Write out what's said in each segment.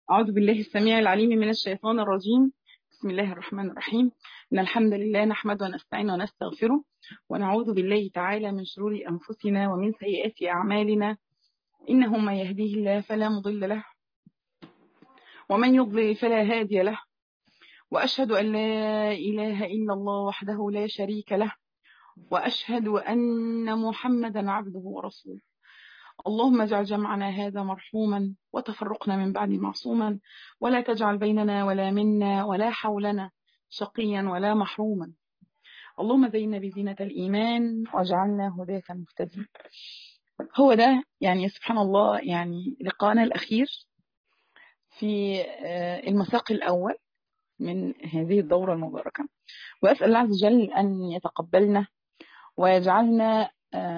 أعوذ بالله السميع العليم من الشيطان الرجيم بسم الله الرحمن الرحيم إن الحمد لله نحمد ونستعين ونستغفره ونعوذ بالله تعالى من شرور أنفسنا ومن سيئات أعمالنا إنه من يهديه الله فلا مضل له ومن يضلل فلا هادي له وأشهد أن لا إله إلا الله وحده لا شريك له وأشهد أن محمدا عبده ورسوله اللهم اجعل جمعنا هذا مرحوما وتفرقنا من بعد معصوما ولا تجعل بيننا ولا منا ولا حولنا شقيا ولا محروما اللهم زينا بزينة الإيمان واجعلنا هداك مهتدين هو ده يعني سبحان الله يعني لقاءنا الأخير في المساق الأول من هذه الدورة المباركة وأسأل الله عز وجل أن يتقبلنا ويجعلنا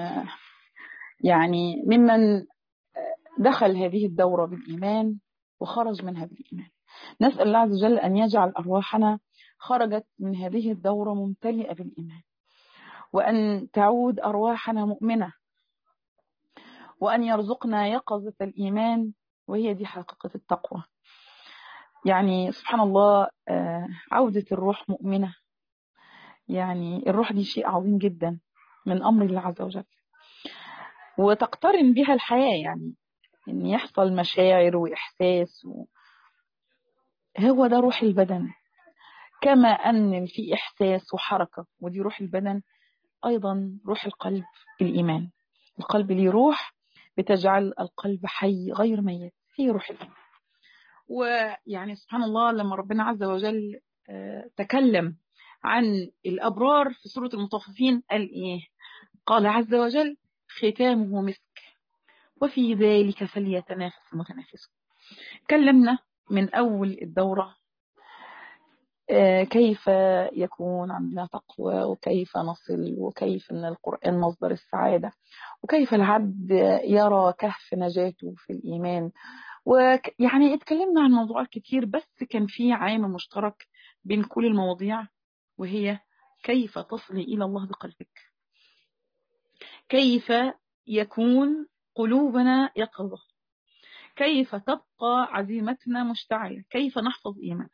يعني ممن دخل هذه الدورة بالإيمان وخرج منها بالإيمان نسأل الله عز وجل أن يجعل أرواحنا خرجت من هذه الدورة ممتلئة بالإيمان وأن تعود أرواحنا مؤمنة وأن يرزقنا يقظة الإيمان وهي دي حقيقة التقوى يعني سبحان الله عودة الروح مؤمنة يعني الروح دي شيء عظيم جدا من أمر الله عز وجل وتقترن بها الحياة يعني إن يحصل مشاعر وإحساس و... هو ده روح البدن كما أن في إحساس وحركة ودي روح البدن أيضا روح القلب الإيمان القلب ليه روح بتجعل القلب حي غير ميت هي روح الإيمان ويعني سبحان الله لما ربنا عز وجل تكلم عن الأبرار في سورة المطففين قال إيه قال عز وجل ختامه مسك وفي ذلك فليتنافس المتنافسون تكلمنا من أول الدورة كيف يكون عندنا تقوى وكيف نصل وكيف أن القرآن مصدر السعادة وكيف العبد يرى كهف نجاته في الإيمان ويعني اتكلمنا عن موضوعات كتير بس كان في عامل مشترك بين كل المواضيع وهي كيف تصلي إلى الله بقلبك كيف يكون قلوبنا يقظة كيف تبقى عزيمتنا مشتعلة كيف نحفظ إيماننا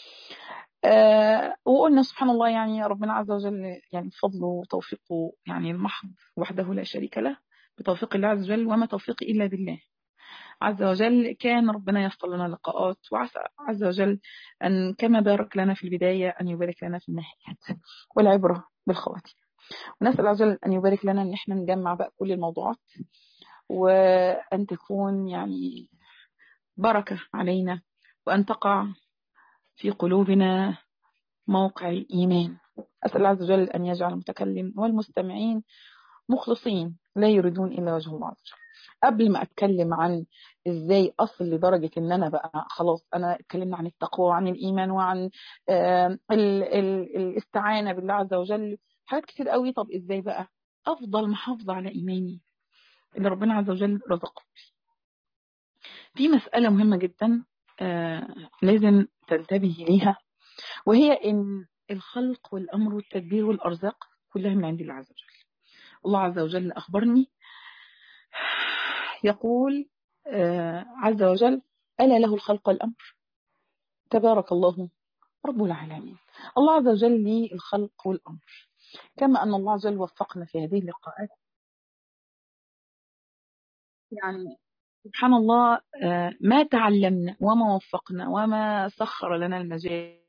أه وقلنا سبحان الله يعني ربنا عز وجل يعني فضله وتوفيقه يعني المحض وحده لا شريك له بتوفيق الله عز وجل وما توفيقي إلا بالله عز وجل كان ربنا يفصل لنا لقاءات وعسى عز وجل أن كما بارك لنا في البداية أن يبارك لنا في النهايات والعبرة بالخواتيم ونسأل عز وجل أن يبارك لنا أن احنا نجمع بقى كل الموضوعات وأن تكون يعني بركة علينا وأن تقع في قلوبنا موقع الإيمان أسأل الله عز وجل أن يجعل المتكلم والمستمعين مخلصين لا يريدون إلا وجه الله عز وجل قبل ما أتكلم عن إزاي أصل لدرجة إن أنا بقى خلاص أنا اتكلمنا عن التقوى وعن الإيمان وعن ال ال الاستعانة بالله عز وجل حاجات كتير قوي طب إزاي بقى أفضل محافظة على إيماني اللي ربنا عز وجل رزقه في مسألة مهمة جدا آه لازم تنتبهي ليها وهي إن الخلق والأمر والتدبير والأرزاق كلها من عند الله عز وجل الله عز وجل أخبرني يقول آه عز وجل ألا له الخلق والأمر تبارك الله رب العالمين الله عز وجل لي الخلق والأمر كما أن الله عز وجل وفقنا في هذه اللقاءات يعني سبحان الله ما تعلمنا وما وفقنا وما سخر لنا المجال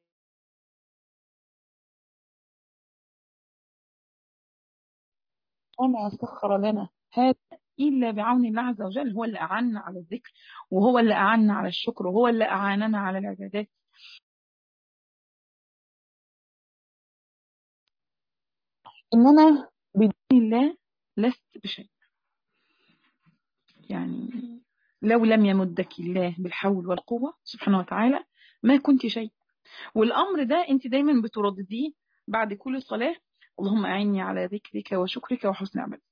وما سخر لنا هذا إلا بعون الله عز وجل هو اللي أعنا على الذكر وهو اللي أعنا على الشكر وهو اللي أعاننا على العبادات إنما بدون الله لست بشيء يعني لو لم يمدك الله بالحول والقوة سبحانه وتعالى ما كنت شيء والأمر ده أنت دايما بتردديه بعد كل صلاة اللهم أعني على ذكرك وشكرك وحسن عبادتك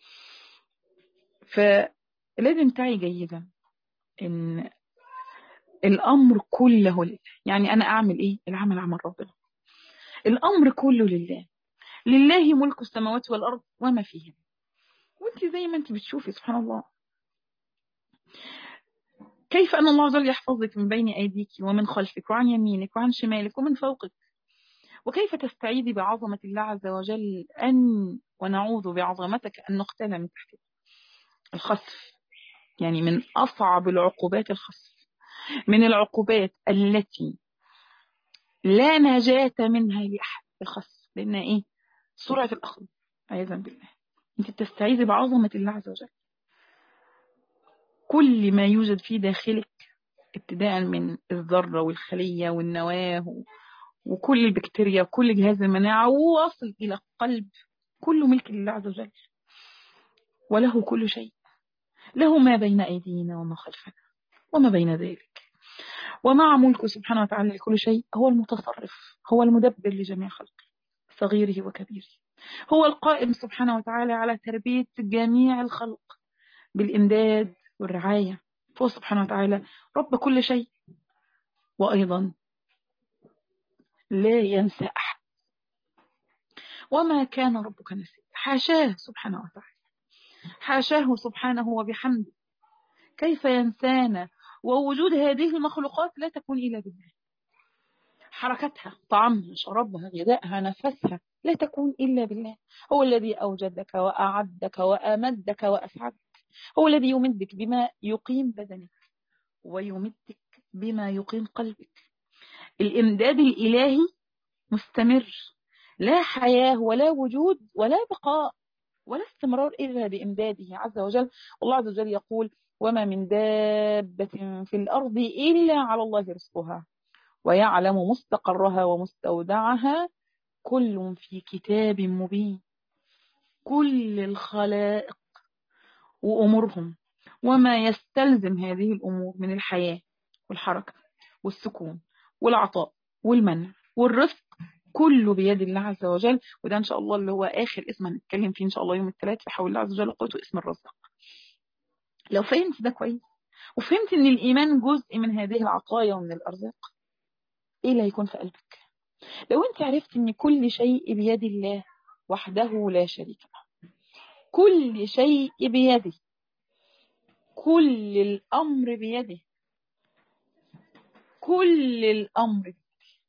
فلازم تعي جيدا إن الأمر كله لله يعني أنا أعمل إيه العمل عمل ربنا الأمر كله لله لله ملك السماوات والأرض وما فيهن وانت زي ما انت بتشوفي سبحان الله كيف أن الله عز وجل يحفظك من بين أيديك ومن خلفك وعن يمينك وعن شمالك ومن فوقك وكيف تستعيذي بعظمة الله عز وجل أن ونعوذ بعظمتك أن نقتل من تحتك الخسف يعني من أصعب العقوبات الخسف من العقوبات التي لا نجاة منها لأحد الخسف لأن إيه سرعة الأخذ عياذا بالله أنت بتستعيذي بعظمة الله عز وجل كل ما يوجد في داخلك ابتداء من الذرة والخلية والنواة وكل البكتيريا وكل جهاز المناعة وواصل إلى القلب كله ملك لله عز وجل وله كل شيء له ما بين أيدينا وما خلفنا وما بين ذلك ومع ملكه سبحانه وتعالى لكل شيء هو المتصرف هو المدبر لجميع خلقه صغيره وكبيره هو القائم سبحانه وتعالى على تربية جميع الخلق بالإمداد والرعاية فهو سبحانه وتعالى رب كل شيء وأيضا لا ينسى أحد وما كان ربك نسيا حاشاه سبحانه وتعالى حاشاه سبحانه وبحمده كيف ينسانا ووجود هذه المخلوقات لا تكون إلا بالله حركتها طعمها شربها غذائها نفسها لا تكون إلا بالله هو الذي أوجدك وأعدك وأمدك وأسعدك هو الذي يمدك بما يقيم بدنك ويمدك بما يقيم قلبك الإمداد الإلهي مستمر لا حياة ولا وجود ولا بقاء ولا استمرار إلا بإمداده عز وجل والله عز وجل يقول وما من دابة في الأرض إلا على الله رزقها ويعلم مستقرها ومستودعها كل في كتاب مبين كل الخلائق وأمورهم وما يستلزم هذه الأمور من الحياة والحركة والسكون والعطاء والمنع والرزق كله بيد الله عز وجل وده إن شاء الله اللي هو آخر اسم هنتكلم فيه إن شاء الله يوم الثلاث في حول الله عز وجل قلته اسم الرزاق لو فهمت ده كويس وفهمت إن الإيمان جزء من هذه العطايا ومن الأرزاق إيه اللي هيكون في قلبك لو أنت عرفت إن كل شيء بيد الله وحده لا شريك له كل شيء بيده كل الأمر بيده كل الأمر بيده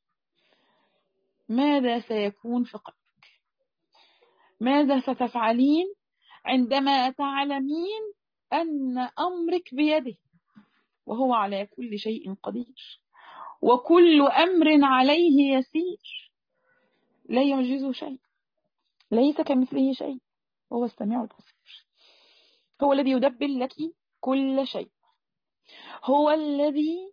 ماذا سيكون في قلبك ماذا ستفعلين عندما تعلمين أن أمرك بيده وهو على كل شيء قدير وكل أمر عليه يسير لا يعجزه شيء ليس كمثله شيء وهو السميع البصير هو الذي يدبر لك كل شيء هو الذي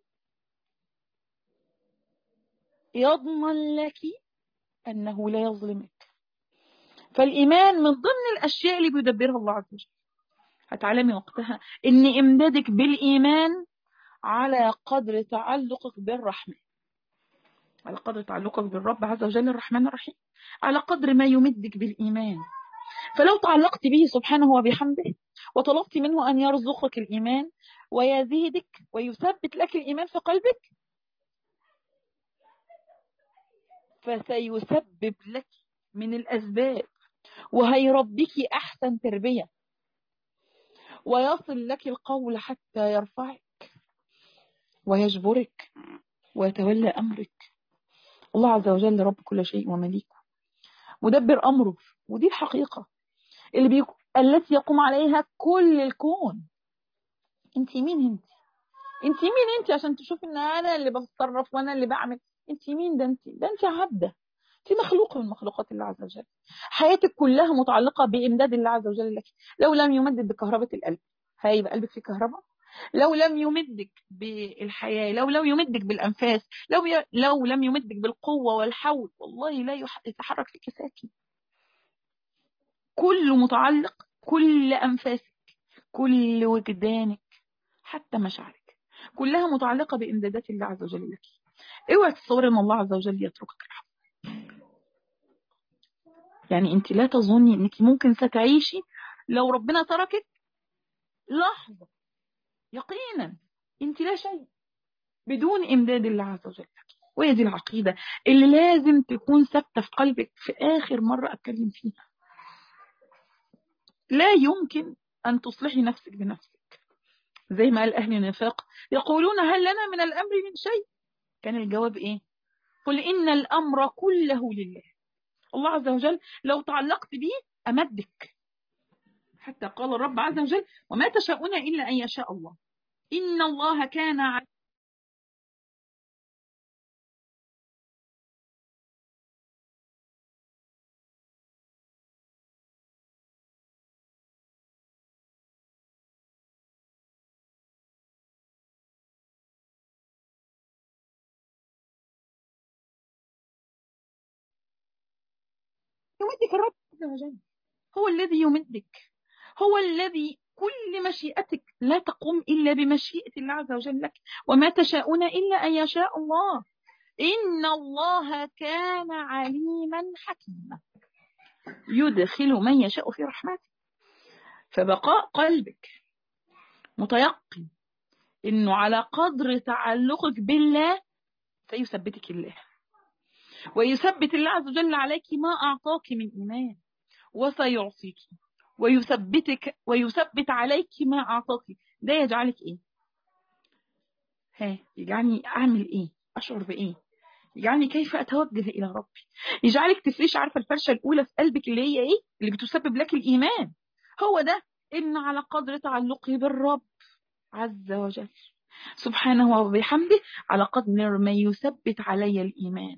يضمن لك أنه لا يظلمك فالإيمان من ضمن الأشياء اللي بيدبرها الله عز وجل هتعلمي وقتها ان امدادك بالايمان على قدر تعلقك بالرحمن على قدر تعلقك بالرب عز وجل الرحمن الرحيم على قدر ما يمدك بالايمان فلو تعلقت به سبحانه وبحمده وطلبت منه ان يرزقك الايمان ويزيدك ويثبت لك الايمان في قلبك فسيسبب لك من الاسباب وهيربيك احسن تربيه ويصل لك القول حتى يرفعك ويجبرك ويتولى أمرك الله عز وجل رب كل شيء ومليكه مدبر أمره ودي الحقيقة اللي بيك... التي يقوم عليها كل الكون انت مين انت انت مين انت عشان تشوف ان انا اللي بتصرف وانا اللي بعمل انت مين ده انت ده انت عبده انت مخلوق من مخلوقات الله عز وجل حياتك كلها متعلقة بإمداد الله عز وجل لك لو لم يمدد بكهرباء القلب هيبقى قلبك فيه كهرباء لو لم يمدك بالحياة لو لم يمدك بالأنفاس لو ي... لو لم يمدك بالقوة والحول والله لا يتحرك فيك ساكن كل متعلق كل أنفاسك كل وجدانك حتى مشاعرك كلها متعلقة بإمدادات الله عز وجل لك اوعى تتصور ان الله عز وجل يتركك لحظة يعني انت لا تظني انك ممكن ستعيشي لو ربنا تركك لحظة يقينا انت لا شيء بدون امداد الله عز وجل وهي دي العقيدة اللي لازم تكون ثابتة في قلبك في آخر مرة أتكلم فيها لا يمكن أن تصلحي نفسك بنفسك زي ما قال أهل النفاق يقولون هل لنا من الأمر من شيء كان الجواب إيه قل إن الأمر كله لله الله عز وجل لو تعلقت به أمدك حتى قال الرب عز وجل وما تشاءون إلا أن يشاء الله إن الله كان على يمدك الرب عز وجل هو الذي يمدك هو الذي كل مشيئتك لا تقوم إلا بمشيئة الله عز وجل لك وما تشاءون إلا أن يشاء الله إن الله كان عليما حكيما يدخل من يشاء في رحمته فبقاء قلبك متيقن إنه على قدر تعلقك بالله سيثبتك الله ويثبت الله عز وجل عليك ما أعطاك من إيمان وسيعطيك ويثبتك ويثبت عليك ما أعطاك ده يجعلك إيه ها يجعلني أعمل إيه أشعر بإيه يجعلني كيف أتوجه إلى ربي يجعلك تفريش عارفة الفرشة الأولى في قلبك اللي هي إيه اللي بتسبب لك الإيمان هو ده إن على قدر تعلقي بالرب عز وجل سبحانه وبحمده على قدر ما يثبت علي الإيمان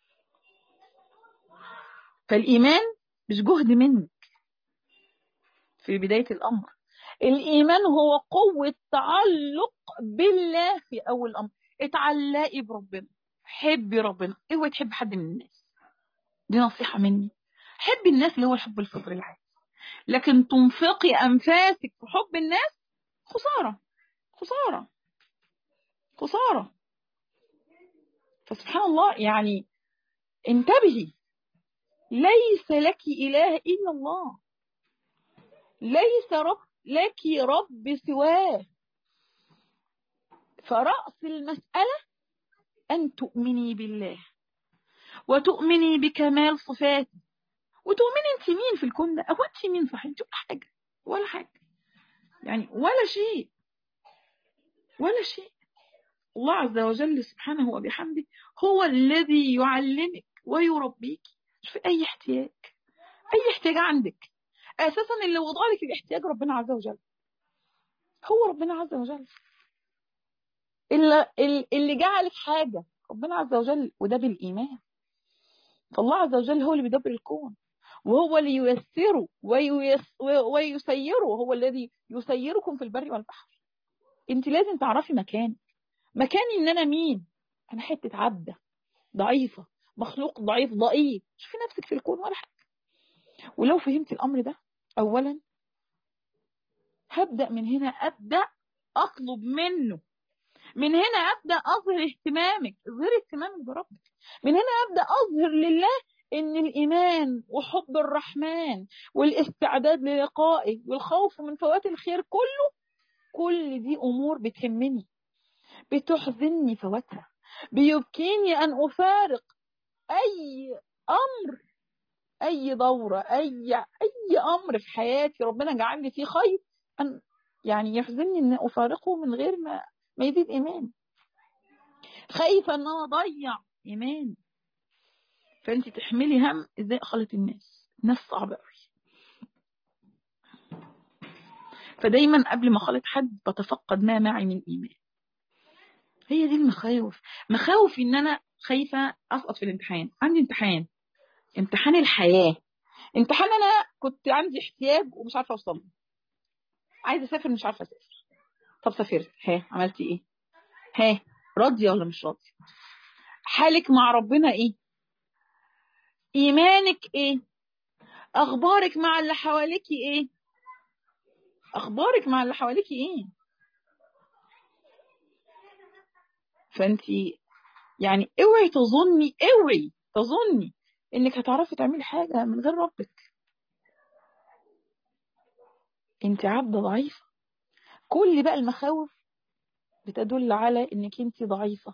فالإيمان مش جهد منك في بداية الأمر الإيمان هو قوة تعلق بالله في أول الأمر اتعلقي بربنا حبي ربنا اوعي تحب حد من الناس دي نصيحة مني حبي الناس اللي هو الحب الفطري العادي لكن تنفقي أنفاسك في حب الناس خسارة خسارة خسارة فسبحان الله يعني انتبهي ليس لك إله إلا الله ليس رب لك رب سواه فرأس المسألة أن تؤمني بالله وتؤمني بكمال صفاته وتؤمني أنت مين في الكون ده أو أنت مين صحيح أنت ولا حاجة ولا حاجة يعني ولا شيء ولا شيء الله عز وجل سبحانه وبحمده هو الذي يعلمك ويربيك في أي احتياج أي احتياج عندك أساسا اللي وضع لك الاحتياج ربنا عز وجل هو ربنا عز وجل اللي, اللي جعلك حاجة ربنا عز وجل وده بالإيمان فالله عز وجل هو اللي بيدبر الكون وهو اللي ييسره وييس ويسيره هو الذي يسيركم في البر والبحر انت لازم تعرفي مكانك مكاني ان انا مين انا حته عبده ضعيفه مخلوق ضعيف ضئيل شوفي نفسك في الكون ولا حاجه ولو فهمت الامر ده اولا هبدا من هنا ابدا اطلب منه من هنا ابدا اظهر اهتمامك اظهري اهتمامك بربك من هنا ابدا اظهر لله ان الايمان وحب الرحمن والاستعداد للقائه والخوف من فوات الخير كله كل دي امور بتهمني بتحزنني فواتها بيبكيني ان افارق اي امر اي دوره اي اي امر في حياتي ربنا جعل لي فيه خير ان يعني يحزنني ان افارقه من غير ما ما يزيد ايمان خايفه ان انا اضيع ايماني فانت تحملي هم ازاي اخلط الناس الناس صعبه قوي فدايما قبل ما اخلط حد بتفقد ما معي من ايمان هي دي المخاوف مخاوف ان انا خايفه اسقط في الامتحان عندي امتحان امتحان الحياه امتحان انا كنت عندي احتياج ومش عارفه اوصل له عايزه اسافر مش عارفه اسافر طب سافرت ها عملتي ايه ها راضيه ولا مش راضيه حالك مع ربنا ايه ايمانك ايه اخبارك مع اللي حواليكي ايه اخبارك مع اللي حواليكي ايه فانت يعني اوعي تظني اوعي تظني انك هتعرفي تعملي حاجه من غير ربك انت عبده ضعيفه كل بقى المخاوف بتدل على انك انت ضعيفه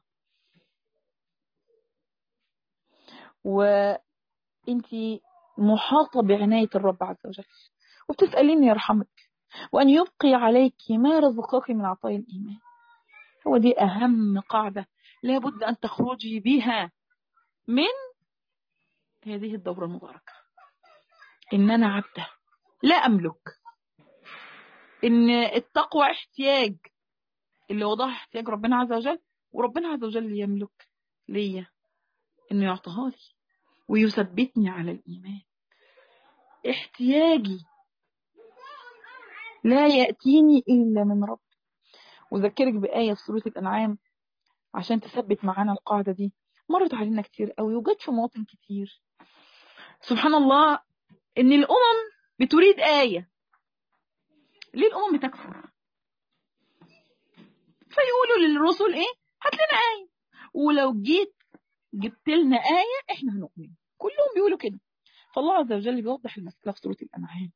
وانت محاطه بعنايه الرب عز وجل وبتساليني يرحمك وأن يبقي عليك ما رزقك من عطاء الإيمان هو دي أهم قاعدة لابد أن تخرجي بها من هذه الدورة المباركة إن أنا عبده لا أملك إن التقوى احتياج اللي وضعها احتياج ربنا عز وجل وربنا عز وجل يملك ليا إنه يعطيها لي ويثبتني على الإيمان احتياجي لا يأتيني إلا من رب وذكرك بآية في سورة الأنعام عشان تثبت معانا القاعدة دي مرت علينا كتير قوي وجت في مواطن كتير سبحان الله إن الأمم بتريد آية ليه الأمم بتكفر فيقولوا للرسل إيه هات لنا آية ولو جيت جبت لنا آية إحنا هنؤمن كلهم بيقولوا كده فالله عز وجل بيوضح المسألة في سورة الأنعام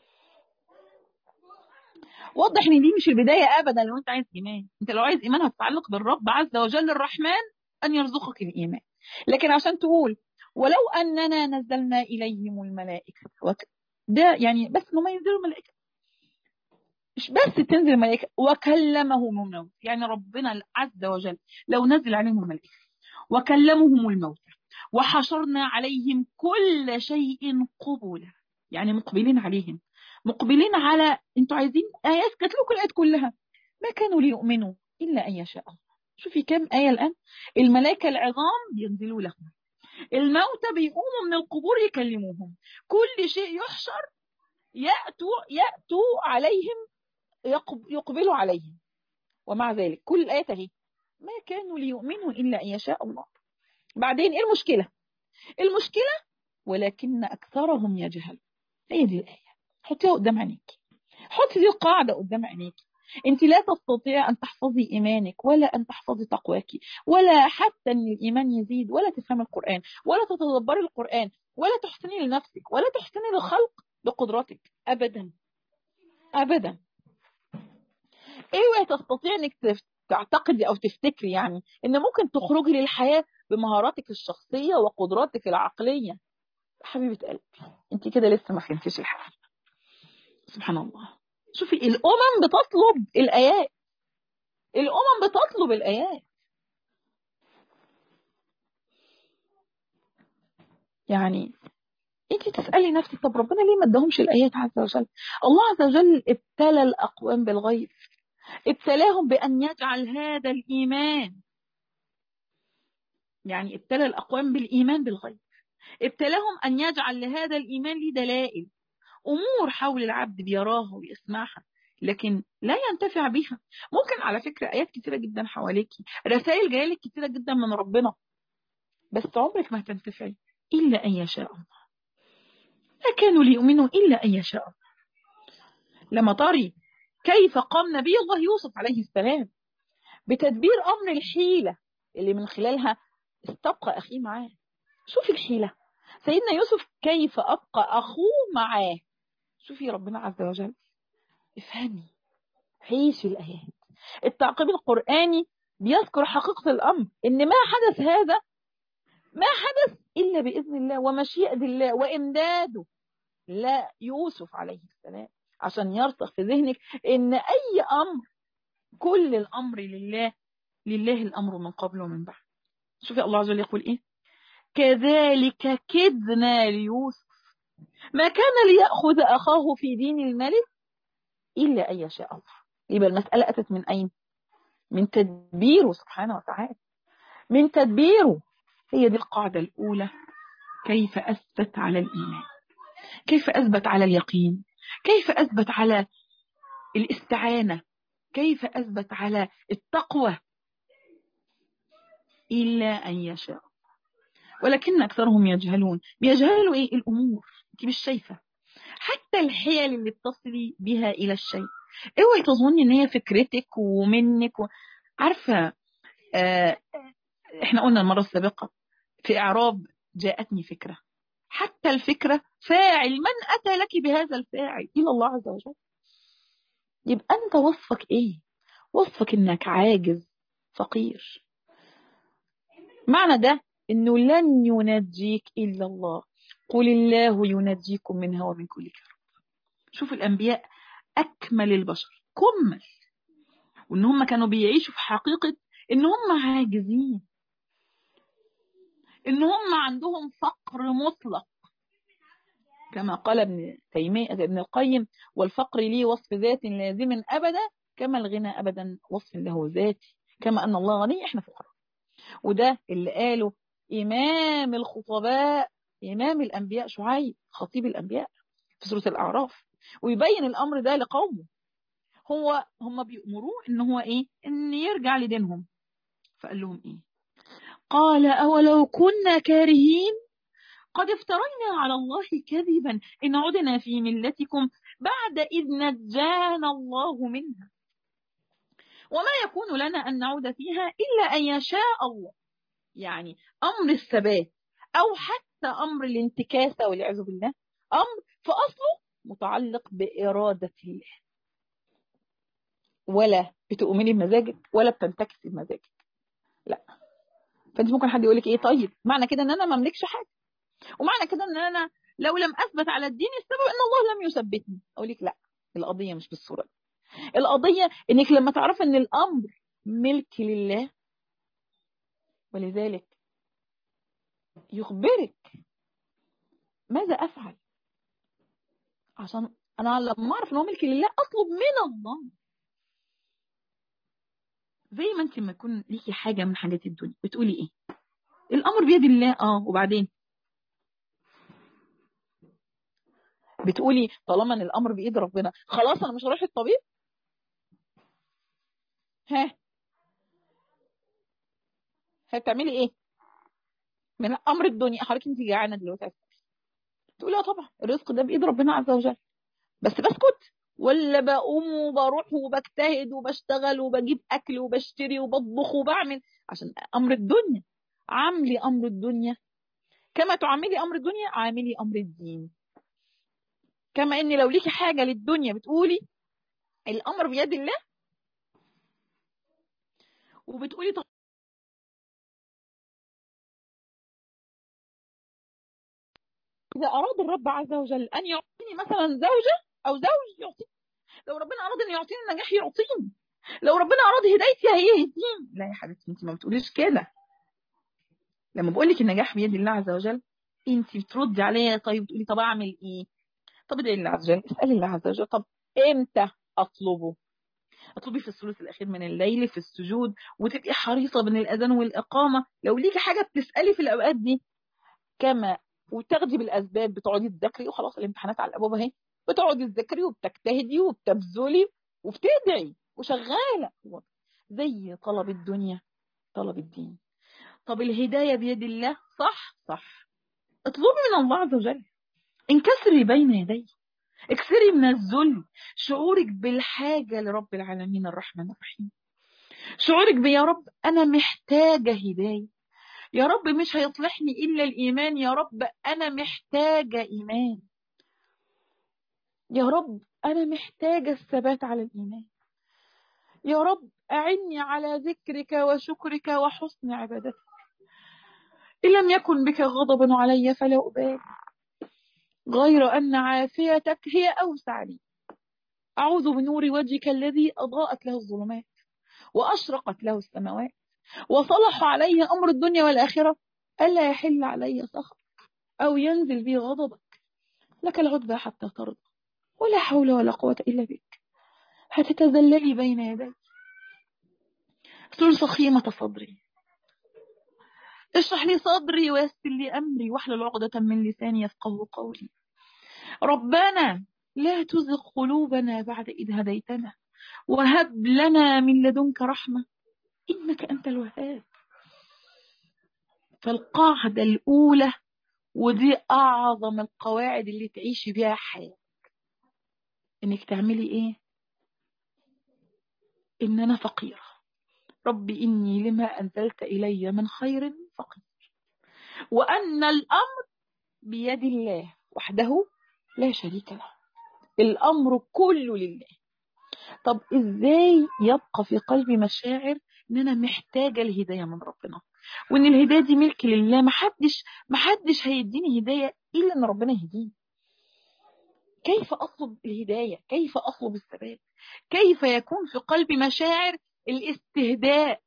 وضح ان دي مش البدايه ابدا لو انت عايز ايمان انت لو عايز ايمان هتتعلق بالرب عز وجل الرحمن ان يرزقك الايمان لكن عشان تقول ولو اننا نزلنا اليهم الملائكه وك... ده يعني بس انهم ينزلوا الملائكه مش بس تنزل الملائكه وكلمهم الموت يعني ربنا عز وجل لو نزل عليهم الملائكه وكلمهم الموت وحشرنا عليهم كل شيء قبلا يعني مقبلين عليهم مقبلين على انتوا عايزين ايات كانت لكم الايات كلها ما كانوا ليؤمنوا الا ان يشاء الله شوفي كم ايه الان الملائكه العظام بينزلوا لهم الموتى بيقوموا من القبور يكلموهم كل شيء يحشر ياتوا ياتوا عليهم يقبلوا عليهم ومع ذلك كل الايات اهي ما كانوا ليؤمنوا الا ان يشاء الله بعدين ايه المشكله المشكله ولكن اكثرهم يجهلون هي دي الايه حطيها قدام عينيك حطي دي القاعدة قدام عينيك انت لا تستطيع ان تحفظي ايمانك ولا ان تحفظي تقواك ولا حتى ان الايمان يزيد ولا تفهمي القران ولا تتدبري القران ولا تحسني لنفسك ولا تحسني للخلق بقدرتك ابدا ابدا اوعي تستطيع انك تعتقدي او تفتكري يعني ان ممكن تخرجي للحياه بمهاراتك الشخصيه وقدراتك العقليه حبيبه قلبي انت كده لسه ما فهمتيش الحياه سبحان الله شوفي الأمم بتطلب الآيات الأمم بتطلب الآيات يعني انت تسألي نفسك طب ربنا ليه ما اداهمش الآيات عز وجل الله عز وجل ابتلى الأقوام بالغيب ابتلاهم بأن يجعل هذا الإيمان يعني ابتلى الأقوام بالإيمان بالغيب ابتلاهم أن يجعل لهذا الإيمان ليه دلائل أمور حول العبد بيراها ويسمعها لكن لا ينتفع بها ممكن على فكرة آيات كتيرة جدا حواليكي رسائل جاية لك كتيرة جدا من ربنا بس عمرك ما هتنتفعي إلا أن يشاء الله ما كانوا ليؤمنوا إلا أن يشاء الله لما طري كيف قام نبي الله يوسف عليه السلام بتدبير أمر الحيلة اللي من خلالها استبقى أخيه معاه شوفي الحيلة سيدنا يوسف كيف أبقى أخوه معاه شوفي ربنا عز وجل افهمي عيشي الآيات التعقيب القرآني بيذكر حقيقة الأمر إن ما حدث هذا ما حدث إلا بإذن الله ومشيئة الله وإمداده لا يوسف عليه السلام عشان يرسخ في ذهنك إن أي أمر كل الأمر لله لله الأمر من قبل ومن بعد شوفي الله عز وجل يقول إيه كذلك كدنا ليوسف ما كان ليأخذ أخاه في دين الملك إلا أن يشاء الله يبقى المسألة أتت من أين؟ من تدبيره سبحانه وتعالى من تدبيره هي دي القاعدة الأولى كيف أثبت على الإيمان كيف أثبت على اليقين كيف أثبت على الاستعانة كيف أثبت على التقوى إلا أن يشاء ولكن أكثرهم يجهلون بيجهلوا إيه الأمور أنت مش شايفة حتى الحيل اللي بتصلي بها إلى الشيء اوعي تظني ان هي فكرتك ومنك و... عارفة آه احنا قلنا المرة السابقة في إعراب جاءتني فكرة حتى الفكرة فاعل من أتى لك بهذا الفاعل إلى الله عز وجل يبقى أنت وصفك إيه وصفك إنك عاجز فقير معنى ده إنه لن ينجيك إلا الله قل الله ينجيكم منها ومن كل كرب شوف الأنبياء أكمل البشر كمل وإن هم كانوا بيعيشوا في حقيقة إن هم عاجزين إن هم عندهم فقر مطلق كما قال ابن تيمية ابن القيم والفقر لي وصف ذات لازم أبدا كما الغنى أبدا وصف له ذاتي كما أن الله غني إحنا فقراء وده اللي قاله إمام الخطباء إمام الأنبياء شعيب خطيب الأنبياء في سورة الأعراف ويبين الأمر ده لقومه هو هم بيأمروه إن هو إيه إن يرجع لدينهم فقال لهم إيه قال أولو كنا كارهين قد افترينا على الله كذبا إن عدنا في ملتكم بعد إذ نجانا الله منها وما يكون لنا أن نعود فيها إلا أن يشاء الله يعني أمر الثبات أو حتى أمر الانتكاسة والعياذ بالله أمر فأصله متعلق بإرادة الله ولا بتؤمني بمزاجك ولا بتنتكسي بمزاجك لا فانت ممكن حد يقول لك ايه طيب معنى كده ان انا ما املكش حاجه ومعنى كده ان انا لو لم اثبت على الدين السبب ان الله لم يثبتني اقول لك لا القضيه مش بالصوره دي القضيه انك لما تعرف ان الامر ملك لله ولذلك يخبرك ماذا افعل عشان انا لما اعرف ان هو ملك لله اطلب من الله زي ما انت لما يكون ليكي حاجه من حاجات الدنيا بتقولي ايه الامر بيد الله اه وبعدين بتقولي طالما ان الامر بايد ربنا خلاص انا مش هروح للطبيب ها هتعملي ايه من امر الدنيا حضرتك انت جعانه دلوقتي تقولي اه طبعا الرزق ده بايد ربنا عز وجل بس بسكت ولا بقوم وبروح وبجتهد وبشتغل وبجيب اكل وبشتري وبطبخ وبعمل عشان امر الدنيا عاملي امر الدنيا كما تعاملي امر الدنيا عاملي امر الدين كما ان لو ليكي حاجه للدنيا بتقولي الامر بيد الله وبتقولي طب إذا أراد الرب عز وجل أن يعطيني مثلا زوجة أو زوج يعطيني لو ربنا أراد أن يعطيني النجاح يعطيني لو ربنا أراد هدايتي هيهديني لا يا حبيبتي أنت ما بتقوليش كده لما بقول لك النجاح بيد الله عز وجل أنت بتردي عليا طيب بتقولي طب أعمل إيه؟ طب ادعي الله عز وجل اسألي الله عز وجل طب إمتى أطلبه؟ اطلبي في الثلث الأخير من الليل في السجود وتبقي حريصة بين الأذان والإقامة لو ليكي حاجة بتسألي في الأوقات دي كما وتاخدي بالاسباب بتقعدي تذاكري وخلاص الامتحانات على الابواب اهي بتقعدي تذاكري وبتجتهدي وبتبذلي وبتدعي وشغاله زي طلب الدنيا طلب الدين طب الهدايه بيد الله صح صح اطلبي من الله عز وجل انكسري بين يديه اكسري من الذل شعورك بالحاجه لرب العالمين الرحمن الرحيم شعورك بيا رب انا محتاجه هدايه يا رب مش هيصلحني إلا الإيمان يا رب أنا محتاجة إيمان يا رب أنا محتاجة الثبات على الإيمان يا رب أعني على ذكرك وشكرك وحسن عبادتك إن لم يكن بك غضب علي فلا أبالي غير أن عافيتك هي أوسع لي أعوذ بنور وجهك الذي أضاءت له الظلمات وأشرقت له السماوات وصلح علي أمر الدنيا والآخرة ألا يحل علي سخط أو ينزل بي غضبك لك العتبى حتى ترضى ولا حول ولا قوة إلا بك هتتذللي بين يدي ثلث خيمة صدري اشرح لي صدري ويسر لي أمري واحلل عقدة من لساني يفقه قولي ربنا لا تزغ قلوبنا بعد إذ هديتنا وهب لنا من لدنك رحمة إنك أنت الوهاب فالقاعدة الأولى ودي أعظم القواعد اللي تعيشي بيها حياتك إنك تعملي إيه إن أنا فقيرة ربي إني لما أنزلت إلي من خير فقير وأن الأمر بيد الله وحده لا شريك له الأمر كله لله طب إزاي يبقى في قلبي مشاعر ان انا محتاجه الهدايه من ربنا وان الهدايه دي ملك لله محدش محدش هيديني هدايه الا ان ربنا يهديني كيف أطلب الهداية كيف أطلب الثبات كيف يكون في قلبي مشاعر الاستهداء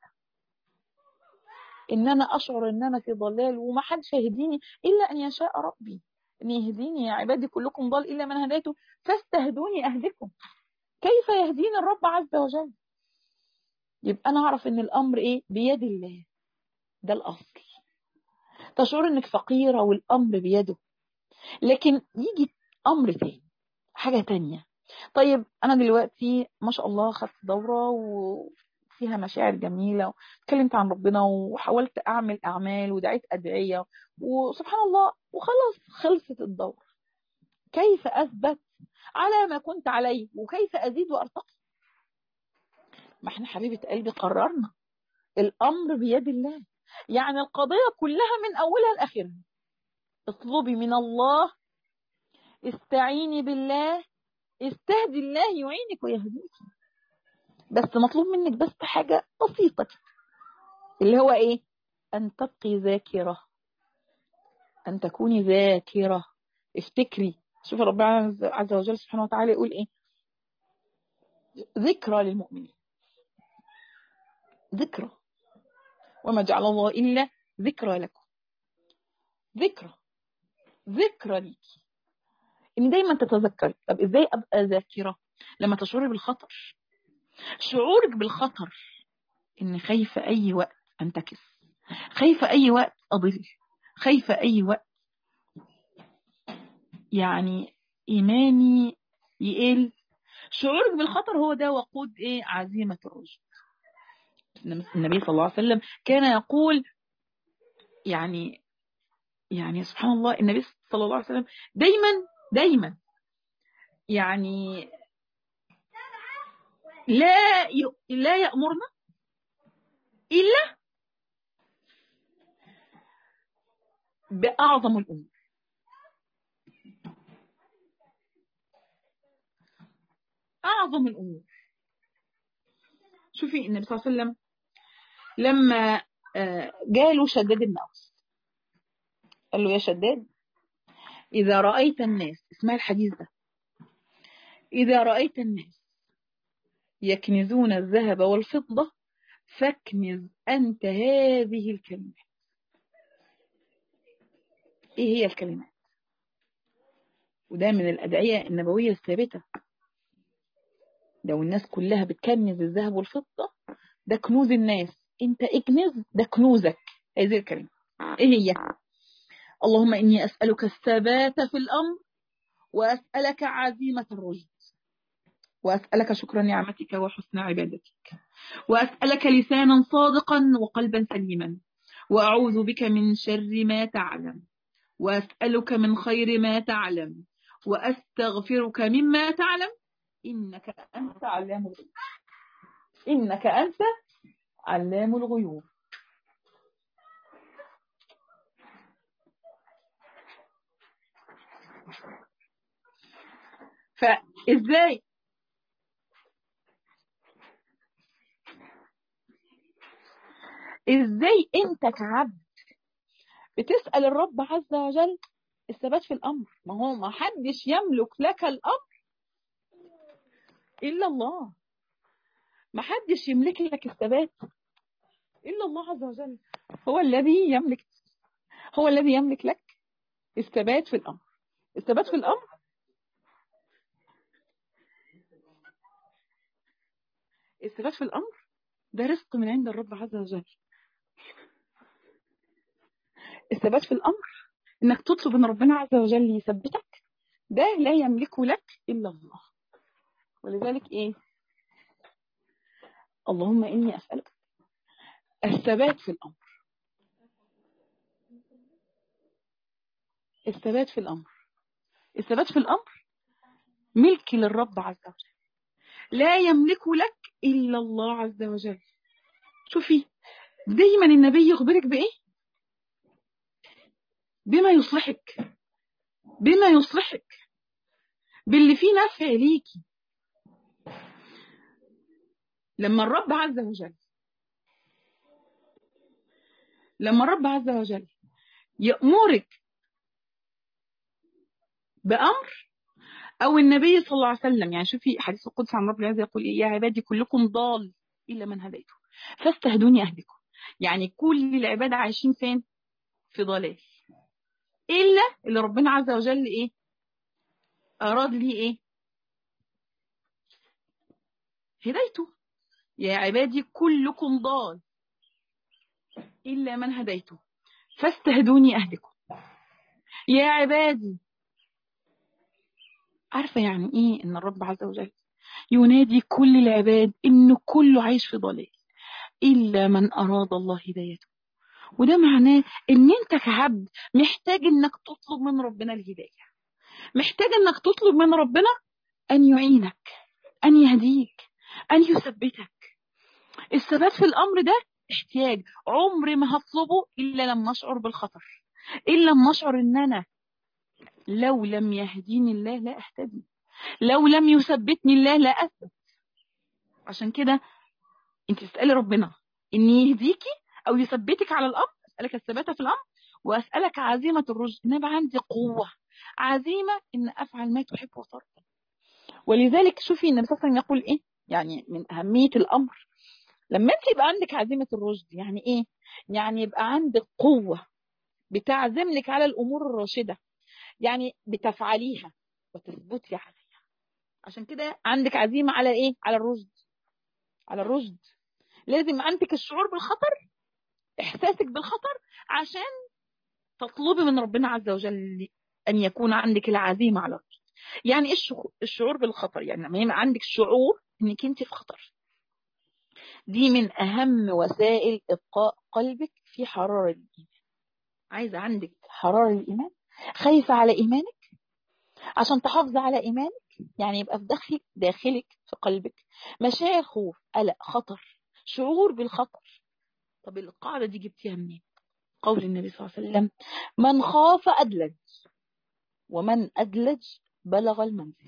ان انا اشعر ان انا في ضلال وما حدش يهديني الا ان يشاء ربي ان يهديني يا عبادي كلكم ضال الا من هديته فاستهدوني اهدكم كيف يهديني الرب عز وجل يبقى انا اعرف ان الامر ايه بيد الله ده الاصل تشعر انك فقيره والامر بيده لكن يجي امر تاني حاجه تانية طيب انا دلوقتي ما شاء الله خدت دوره وفيها مشاعر جميله واتكلمت عن ربنا وحاولت اعمل اعمال ودعيت ادعيه وسبحان الله وخلاص خلصت الدوره كيف اثبت على ما كنت عليه وكيف ازيد وارتقي ما احنا حبيبه قلبي قررنا الامر بيد الله يعني القضيه كلها من اولها لاخرها اطلبي من الله استعيني بالله استهدي الله يعينك ويهديك بس مطلوب منك بس حاجة بسيطة كده اللي هو ايه ان تبقي ذاكرة ان تكوني ذاكرة افتكري شوف ربنا عز وجل سبحانه وتعالى يقول ايه ذكرى للمؤمنين ذكرى وما جعل الله إلا ذكرى لكم ذكرى ذكرى ليكي ان دايما تتذكري طب ازاي ابقى ذاكره لما تشعري بالخطر شعورك بالخطر ان خايفه اي وقت انتكس خايفه اي وقت اضل خايفه اي وقت يعني ايماني يقل شعورك بالخطر هو ده وقود ايه عزيمه الرشد النبي صلى الله عليه وسلم كان يقول يعني يعني سبحان الله النبي صلى الله عليه وسلم دايما دايما يعني لا ي... لا يأمرنا إلا بأعظم الأمور أعظم الأمور شوفي النبي صلى الله عليه وسلم لما جاله شداد بن أوس قال له يا شداد إذا رأيت الناس اسمها الحديث ده إذا رأيت الناس يكنزون الذهب والفضة فاكنز أنت هذه الكلمات إيه هي الكلمات وده من الأدعية النبوية الثابتة لو الناس كلها بتكنز الذهب والفضة ده كنوز الناس انت اكنز ده كنوزك هذه الكلمة ايه هي اللهم إني أسألك الثبات في الأمر وأسألك عزيمة الرشد وأسألك شكر نعمتك وحسن عبادتك وأسألك لسانا صادقا وقلبا سليما وأعوذ بك من شر ما تعلم وأسألك من خير ما تعلم وأستغفرك مما تعلم إنك أنت علام الغيوب إنك أنت علام الغيوب فإزاي إزاي أنت كعبد بتسأل الرب عز وجل الثبات في الأمر ما هو ما حدش يملك لك الأمر إلا الله ما حدش يملك لك الثبات إلا الله عز وجل هو الذي يملك هو الذي يملك لك الثبات في الأمر الثبات في الأمر الثبات في الأمر ده رزق من عند الرب عز وجل الثبات في الأمر إنك تطلب من ربنا عز وجل يثبتك ده لا يملكه لك إلا الله ولذلك إيه اللهم إني أسألك الثبات في الأمر الثبات في الأمر الثبات في الأمر ملك للرب عز وجل لا يملك لك إلا الله عز وجل شوفي دايما النبي يخبرك بإيه بما يصلحك بما يصلحك باللي فيه نفع ليكي لما الرب عز وجل لما الرب عز وجل يأمرك بأمر او النبي صلى الله عليه وسلم يعني شوفي حديث القدس عن رب العزه يقول إيه يا عبادي كلكم ضال الا من هديته فاستهدوني اهدكم يعني كل العباد عايشين فين في ضلال الا اللي ربنا عز وجل ايه اراد لي ايه هديته يا عبادي كلكم ضال إلا من هديته فاستهدوني أهدكم يا عبادي عارفة يعني إيه إن الرب عز وجل ينادي كل العباد إن كله عايش في ضلال إلا من أراد الله هدايته وده معناه إن أنت كعبد محتاج إنك تطلب من ربنا الهداية محتاج إنك تطلب من ربنا أن يعينك أن يهديك أن يثبتك الثبات في الأمر ده احتياج عمري ما هطلبه إلا لما أشعر بالخطر إلا لما أشعر إن أنا لو لم يهديني الله لا أهتدي لو لم يثبتني الله لا أثبت عشان كده أنت تسألي ربنا إن يهديكي أو يثبتك على الأمر أسألك الثبات في الأمر وأسألك عزيمة الرشد إن يبقى عندي قوة عزيمة إن أفعل ما تحب وترضى ولذلك شوفي النبي صلى الله عليه وسلم يقول إيه يعني من أهمية الأمر لما انت يبقى عندك عزيمة الرشد يعني ايه يعني يبقى عندك قوة بتعزم لك على الامور الراشدة يعني بتفعليها وتثبتي عليها عشان كده عندك عزيمة على ايه على الرشد على الرشد لازم عندك الشعور بالخطر احساسك بالخطر عشان تطلبي من ربنا عز وجل ان يكون عندك العزيمة على الرشد يعني ايه الشعور بالخطر يعني لما يبقى عندك شعور انك انت في خطر دي من أهم وسائل إبقاء قلبك في حرارة الإيمان عايزة عندك حرارة الإيمان خايفة على إيمانك عشان تحافظي على إيمانك يعني يبقى في داخلك داخلك في قلبك مشاعر خوف قلق خطر شعور بالخطر طب القاعدة دي جبتيها منين قول النبي صلى الله عليه وسلم من خاف أدلج ومن أدلج بلغ المنزل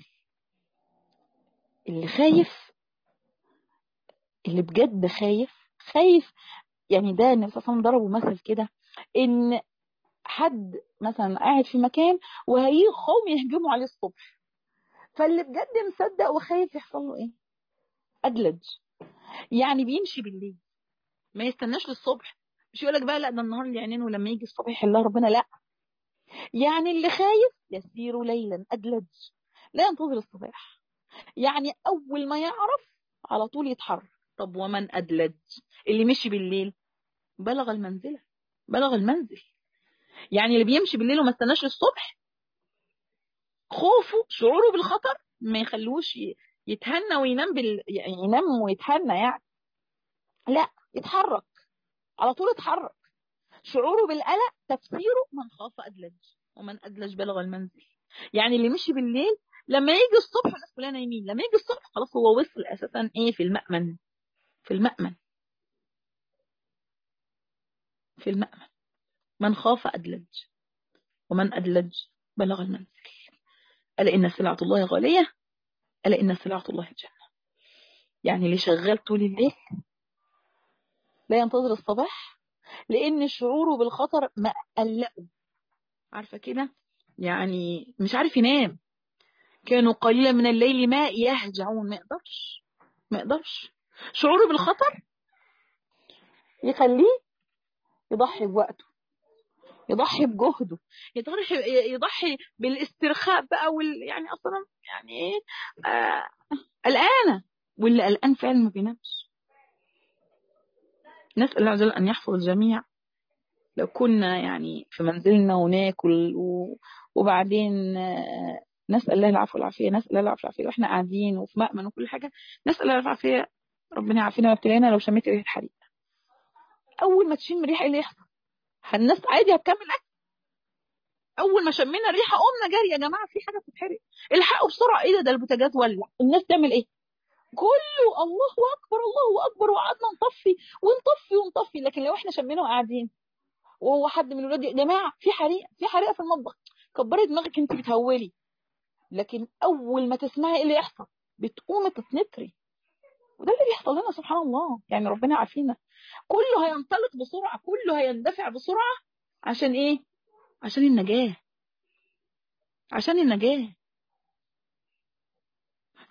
اللي خايف اللي بجد خايف خايف يعني ده النبي صلى الله عليه وسلم ضربه مثل كده ان حد مثلا قاعد في مكان وهيجي قوم يهجموا عليه الصبح فاللي بجد مصدق وخايف يحصل له ايه ادلج يعني بيمشي بالليل ما يستناش للصبح مش يقول لك بقى لا ده النهار اللي عينين ولما يجي الصبح يحلها ربنا لا يعني اللي خايف يسير ليلا ادلج لا ينتظر الصباح يعني اول ما يعرف على طول يتحرك طب ومن أدلج اللي مشي بالليل بلغ المنزلة بلغ المنزل يعني اللي بيمشي بالليل وما استناش الصبح خوفه شعوره بالخطر ما يخلوش يتهنى وينام بال... يعني ينام ويتهنى يعني لا يتحرك على طول يتحرك شعوره بالقلق تفسيره من خاف أدلج ومن أدلج بلغ المنزل يعني اللي مشي بالليل لما يجي الصبح الناس كلها نايمين لما يجي الصبح خلاص هو وصل اساسا ايه في المأمن في المأمن في المأمن من خاف أدلج ومن أدلج بلغ المنزل ألا إن سلعة الله غالية ألا إن سلعة الله الجنة يعني اللي شغال طول الليل لا ينتظر الصباح لأن شعوره بالخطر مقلقه عارفة كده يعني مش عارف ينام كانوا قليلا من الليل ما يهجعون ما يقدرش ما يقدرش شعوره بالخطر يخليه يضحي بوقته يضحي بجهده يضحي يضحي بالاسترخاء بقى وال يعني اصلا يعني ايه آه قلقانه واللي قلقان فعلا ما بينامش نسال الله عز وجل ان يحفظ الجميع لو كنا يعني في منزلنا وناكل و... وبعدين آه نسال الله العفو والعافيه نسال الله العفو والعافيه واحنا قاعدين وفي مأمن وكل حاجه نسال الله العافيه ربنا يعافينا ويبتلينا لو شميت ريحه حريق اول ما تشم ريحه ايه اللي يحصل الناس عادي هتكمل اكل اول ما شمينا ريحه قمنا جري يا جماعه في حاجه بتتحرق الحقوا بسرعه ايه ده ده البوتاجاز ولع الناس تعمل ايه كله الله اكبر الله اكبر وقعدنا نطفي ونطفي ونطفي لكن لو احنا شمينا وقاعدين وهو حد من الولاد يا جماعه في حريقه في حريقه في المطبخ كبري دماغك انت بتهولي لكن اول ما تسمعي ايه اللي يحصل بتقومي تتنطري وده اللي بيحصل لنا سبحان الله يعني ربنا يعافينا كله هينطلق بسرعه كله هيندفع بسرعه عشان ايه عشان النجاه عشان النجاه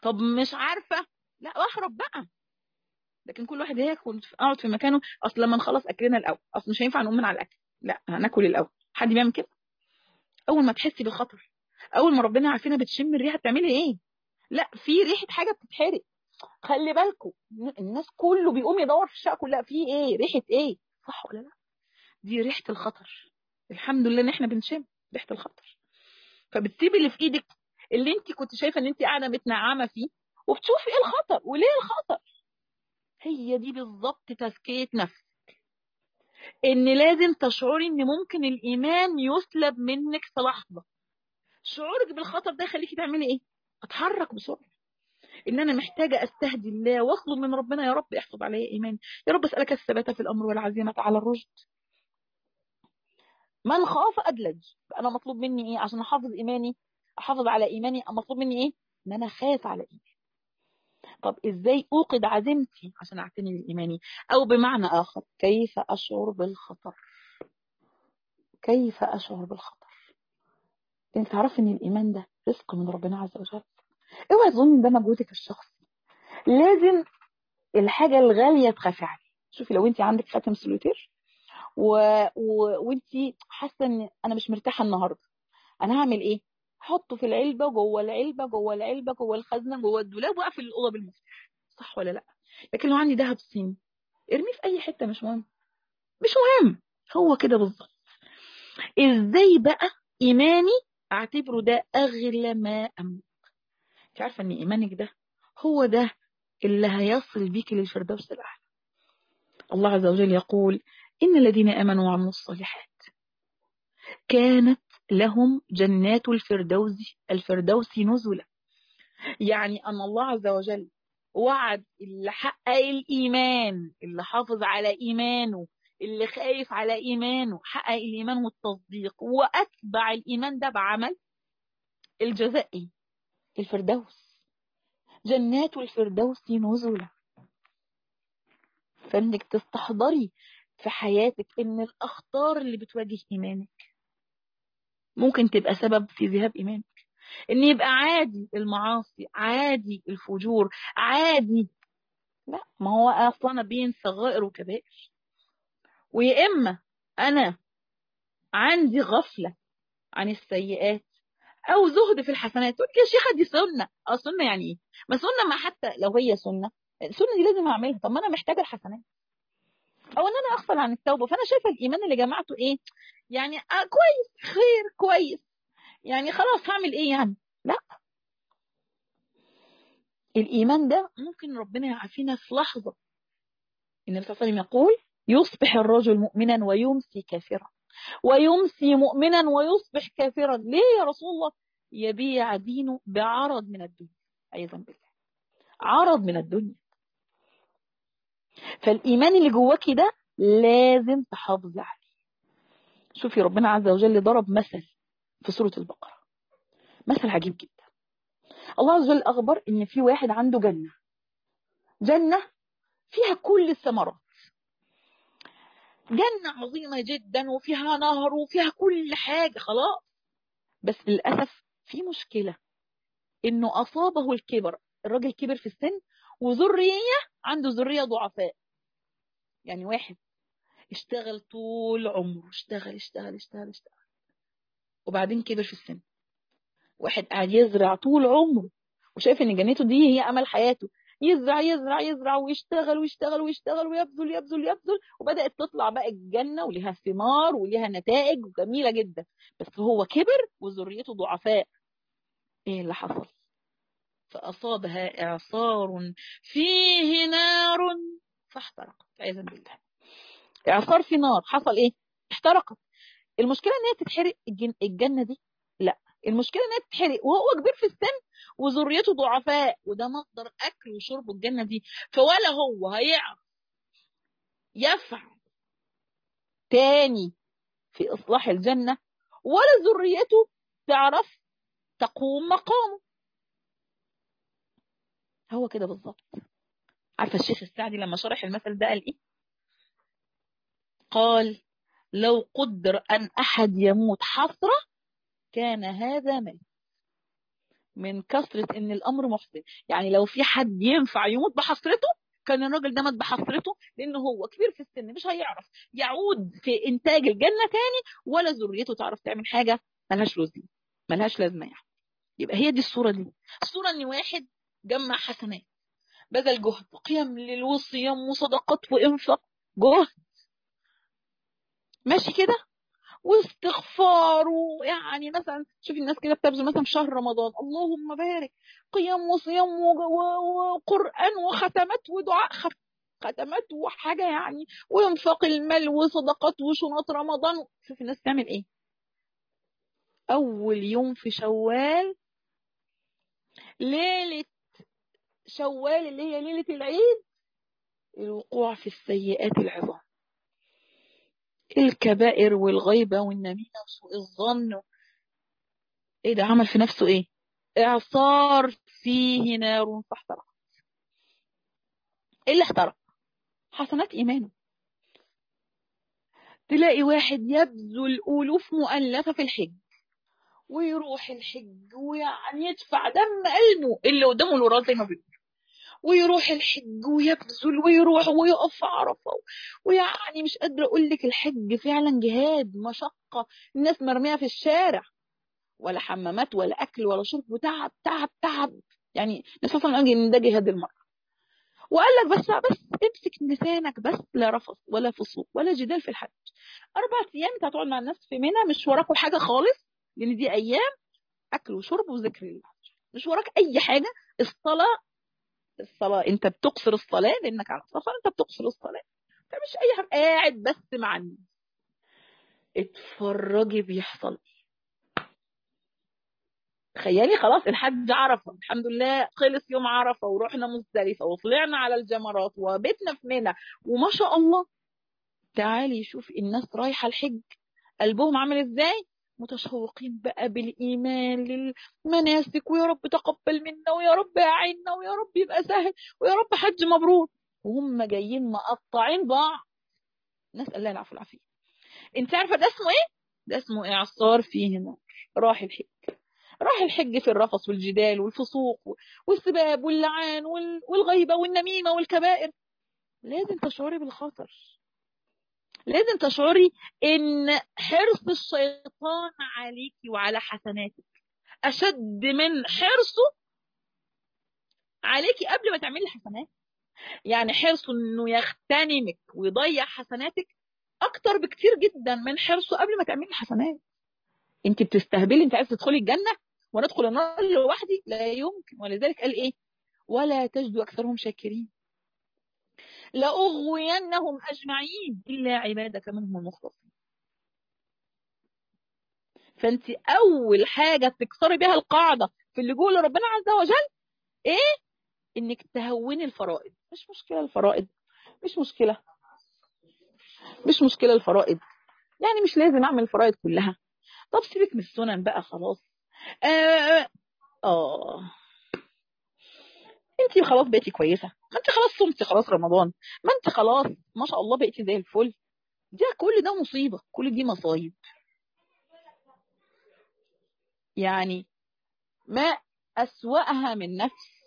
طب مش عارفه لا اهرب بقى لكن كل واحد ياكل اقعد في مكانه اصل لما نخلص اكلنا الاول اصل مش هينفع نقوم من على الاكل لا هناكل الاول حد بيعمل كده اول ما تحسي بالخطر اول ما ربنا عارفينها بتشم الريحه بتعملي ايه لا في ريحه حاجه بتتحرق خلي بالكم الناس كله بيقوم يدور في الشقه كلها في ايه ريحه ايه صح ولا لا دي ريحه الخطر الحمد لله ان احنا بنشم ريحه الخطر فبتسيبي اللي في ايدك اللي انت كنت شايفه ان انت قاعده متنعمه فيه وبتشوفي ايه الخطر وليه الخطر هي دي بالظبط تزكيه نفسك ان لازم تشعري ان ممكن الايمان يسلب منك في لحظه شعورك بالخطر ده يخليكي تعملي ايه اتحرك بسرعه ان انا محتاجه استهدي الله واطلب من ربنا يا رب احفظ علي ايماني يا رب اسالك الثبات في الامر والعزيمه على الرشد من خاف ادلج انا مطلوب مني ايه عشان احافظ ايماني احافظ على ايماني مطلوب مني ايه ان انا خاف على ايماني طب ازاي اوقد عزيمتي عشان اعتني بايماني او بمعنى اخر كيف اشعر بالخطر كيف اشعر بالخطر انت تعرفي ان الايمان ده رزق من ربنا عز وجل اوعي تظني ده مجهودك الشخصي لازم الحاجه الغاليه تخافي عليها شوفي لو انت عندك خاتم سلوتير و... و... وانت حاسه ان انا مش مرتاحه النهارده انا هعمل ايه حطه في العلبه جوه العلبه جوه العلبه جوه الخزنه جوه الدولاب واقفل الاوضه بالمفتاح صح ولا لا لكن لو عندي ذهب صيني ارميه في اي حته مش مهم مش مهم هو كده بالظبط ازاي بقى ايماني اعتبره ده اغلى ما املك انت عارفه ان ايمانك ده هو ده اللي هيصل بيك للفردوس الاعلى الله عز وجل يقول ان الذين امنوا وعملوا الصالحات كانت لهم جنات الفردوس الفردوس نزلا يعني ان الله عز وجل وعد اللي حقق الايمان اللي حافظ على ايمانه اللي خايف على ايمانه حقق الايمان والتصديق واتبع الايمان ده بعمل الجزاء ايه الفردوس جنات الفردوس نزلا فانك تستحضري في حياتك ان الاخطار اللي بتواجه ايمانك ممكن تبقى سبب في ذهاب ايمانك ان يبقى عادي المعاصي عادي الفجور عادي لا ما هو اصلا بين صغائر وكبائر ويا اما انا عندي غفله عن السيئات او زهد في الحسنات تقول يا شيخه دي سنه اه سنه يعني ايه ما سنه ما حتى لو هي سنه السنه دي لازم اعملها طب ما انا محتاجه الحسنات او ان انا اغفل عن التوبه فانا شايفه الايمان اللي جمعته ايه يعني آه كويس خير كويس يعني خلاص هعمل ايه يعني لا الايمان ده ممكن ربنا يعافينا في لحظه النبي صلى الله عليه وسلم يقول يصبح الرجل مؤمنا ويمسي كافرا ويمسي مؤمنا ويصبح كافرا ليه يا رسول الله يبيع دينه بعرض من الدنيا عياذا بالله عرض من الدنيا فالايمان اللي جواكي ده لازم تحافظي عليه شوفي ربنا عز وجل ضرب مثل في سوره البقره مثل عجيب جدا الله عز وجل اخبر ان في واحد عنده جنه جنه فيها كل الثمرات جنة عظيمة جدا وفيها نهر وفيها كل حاجة خلاص بس للأسف في مشكلة إنه أصابه الكبر الراجل كبر في السن وذرية عنده ذرية ضعفاء يعني واحد اشتغل طول عمره اشتغل اشتغل اشتغل اشتغل وبعدين كبر في السن واحد قاعد يزرع طول عمره وشايف ان جنته دي هي امل حياته يزرع يزرع يزرع ويشتغل ويشتغل ويشتغل ويبذل يبذل يبذل وبدأت تطلع بقى الجنة وليها ثمار وليها نتائج جميلة جدا بس هو كبر وذريته ضعفاء ايه اللي حصل فأصابها إعصار فيه نار فاحترقت عياذا بالله إعصار في نار حصل ايه احترقت المشكلة ان هي تتحرق الجن... الجنة دي لا المشكلة انها تتحرق وهو كبير في السن وذريته ضعفاء وده مصدر اكل وشرب الجنة دي فولا هو هيعرف يفعل تاني في اصلاح الجنة ولا ذريته تعرف تقوم مقامه هو كده بالظبط عارفة الشيخ السعدي لما شرح المثل ده قال ايه قال لو قدر ان احد يموت حسره كان هذا مات من كثرة ان الامر محزن يعني لو في حد ينفع يموت بحسرته كان الراجل ده مات بحسرته لان هو كبير في السن مش هيعرف يعود في انتاج الجنة تاني ولا ذريته تعرف تعمل حاجة ملهاش لازمة ملهاش لازمة يعني يبقى هي دي الصورة دي الصورة ان واحد جمع حسنات بذل جهد قيام ليل وصيام وصدقات وانفاق جهد ماشي كده واستغفار ويعني مثلا شوفي الناس كده بتبذل مثلا في شهر رمضان اللهم بارك قيام وصيام وقرآن وختمات ودعاء ختمات وحاجة يعني وينفق المال وصدقات وشنط رمضان شوفي الناس تعمل ايه أول يوم في شوال ليلة شوال اللي هي ليلة العيد الوقوع في السيئات العظام الكبائر والغيبة والنميمة وسوء الظن ايه ده عمل في نفسه ايه اعصار فيه نار فاحترق ايه اللي احترق حسنات ايمانه تلاقي واحد يبذل الوف مؤلفة في الحج ويروح الحج ويعني يدفع دم قلبه اللي قدامه الوراه زي ما بيقول ويروح الحج ويبذل ويروح ويقف في عرفه ويعني مش قادره اقول لك الحج فعلا جهاد مشقه الناس مرميه في الشارع ولا حمامات ولا اكل ولا شرب وتعب تعب تعب يعني الناس اصلا قال ان ده جهاد المرأة وقال لك بس بس امسك لسانك بس لا رفض ولا فسوق ولا جدال في الحج اربع ايام انت هتقعد مع الناس في منى مش وراكوا حاجه خالص لان دي ايام اكل وشرب وذكر الله مش وراك اي حاجه الصلاه الصلاه انت بتقصر الصلاه لانك على سفر انت بتقصر الصلاه انت مش اي حاجه قاعد بس مع الناس اتفرجي بيحصل تخيلي خلاص الحج عرفه الحمد لله خلص يوم عرفه ورحنا مزدلفه وطلعنا على الجمرات وبيتنا في منى وما شاء الله تعالي شوف الناس رايحه الحج قلبهم عامل ازاي متشوقين بقى بالإيمان للمناسك ويا رب تقبل منا ويا رب أعنا ويا رب يبقى سهل ويا رب حج مبرور وهم جايين مقطعين بعض نسأل الله العفو والعافية انت عارفة ده اسمه ايه؟ ده اسمه إعصار فيه نار راح الحج راح الحج في الرفص والجدال والفسوق والسباب واللعان والغيبة والنميمة والكبائر لازم تشعري بالخطر لازم تشعري ان حرص الشيطان عليكي وعلى حسناتك اشد من حرصه عليكي قبل ما تعملي حسنات يعني حرصه انه يغتنمك ويضيع حسناتك اكتر بكتير جدا من حرصه قبل ما تعملي حسنات انت بتستهبلي انت عايزه تدخلي الجنه وانا ادخل النار لوحدي لا يمكن ولذلك قال ايه ولا تجد اكثرهم شاكرين لأغوينهم أجمعين إلا عبادك منهم المخلصين فأنت أول حاجة تكسري بها القاعدة في اللجوء لربنا عز وجل إيه؟ إنك تهوني الفرائض مش مشكلة الفرائض مش مشكلة مش مشكلة الفرائض يعني مش لازم أعمل الفرائض كلها طب سيبك من السنن بقى خلاص آه, آه. انت خلاص بقيتي كويسه ما انت خلاص صمتي خلاص رمضان ما انت خلاص ما شاء الله بقيتي زي الفل ده كل ده مصيبه كل دي مصايب يعني ما أسوأها من نفس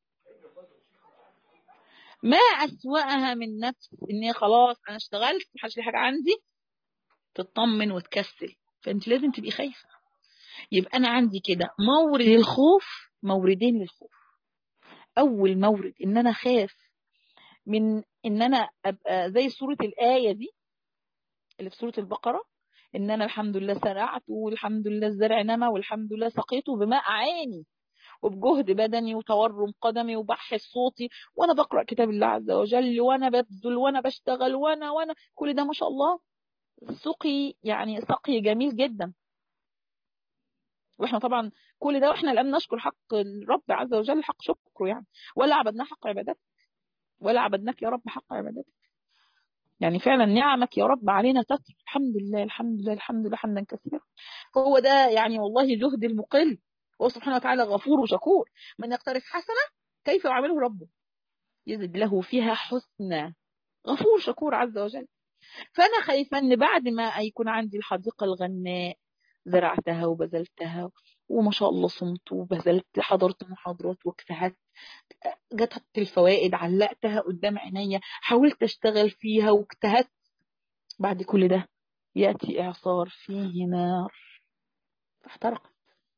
ما أسوأها من نفس إني خلاص أنا اشتغلت محدش لي حاجة عندي تطمن وتكسل فأنت لازم تبقي خايفة يبقى أنا عندي كده مورد الخوف موردين للخوف اول مورد ان انا خاف من ان انا ابقى زي سوره الايه دي اللي في سوره البقره ان انا الحمد لله زرعت والحمد لله الزرع نما والحمد لله سقيته بماء عيني وبجهد بدني وتورم قدمي وبحث صوتي وانا بقرا كتاب الله عز وجل وانا ببذل وانا بشتغل وانا وانا كل ده ما شاء الله سقي يعني سقي جميل جدا واحنا طبعا كل ده واحنا لم نشكر حق الرب عز وجل حق شكره يعني ولا عبدناه حق عبادتك ولا عبدناك يا رب حق عبادتك يعني فعلا نعمك يا رب علينا تتر الحمد لله الحمد لله الحمد لله حمدا كثيرا هو ده يعني والله جهد المقل هو سبحانه وتعالى غفور وشكور من يقترف حسنة كيف يعمله ربه يزد له فيها حسنى غفور شكور عز وجل فأنا خايفة أن بعد ما يكون عندي الحديقة الغناء زرعتها وبذلتها وما شاء الله صمت وبذلت حضرت محاضرات واجتهدت جت الفوائد علقتها قدام عينيا حاولت اشتغل فيها واجتهدت بعد كل ده يأتي إعصار فيه نار فاحترقت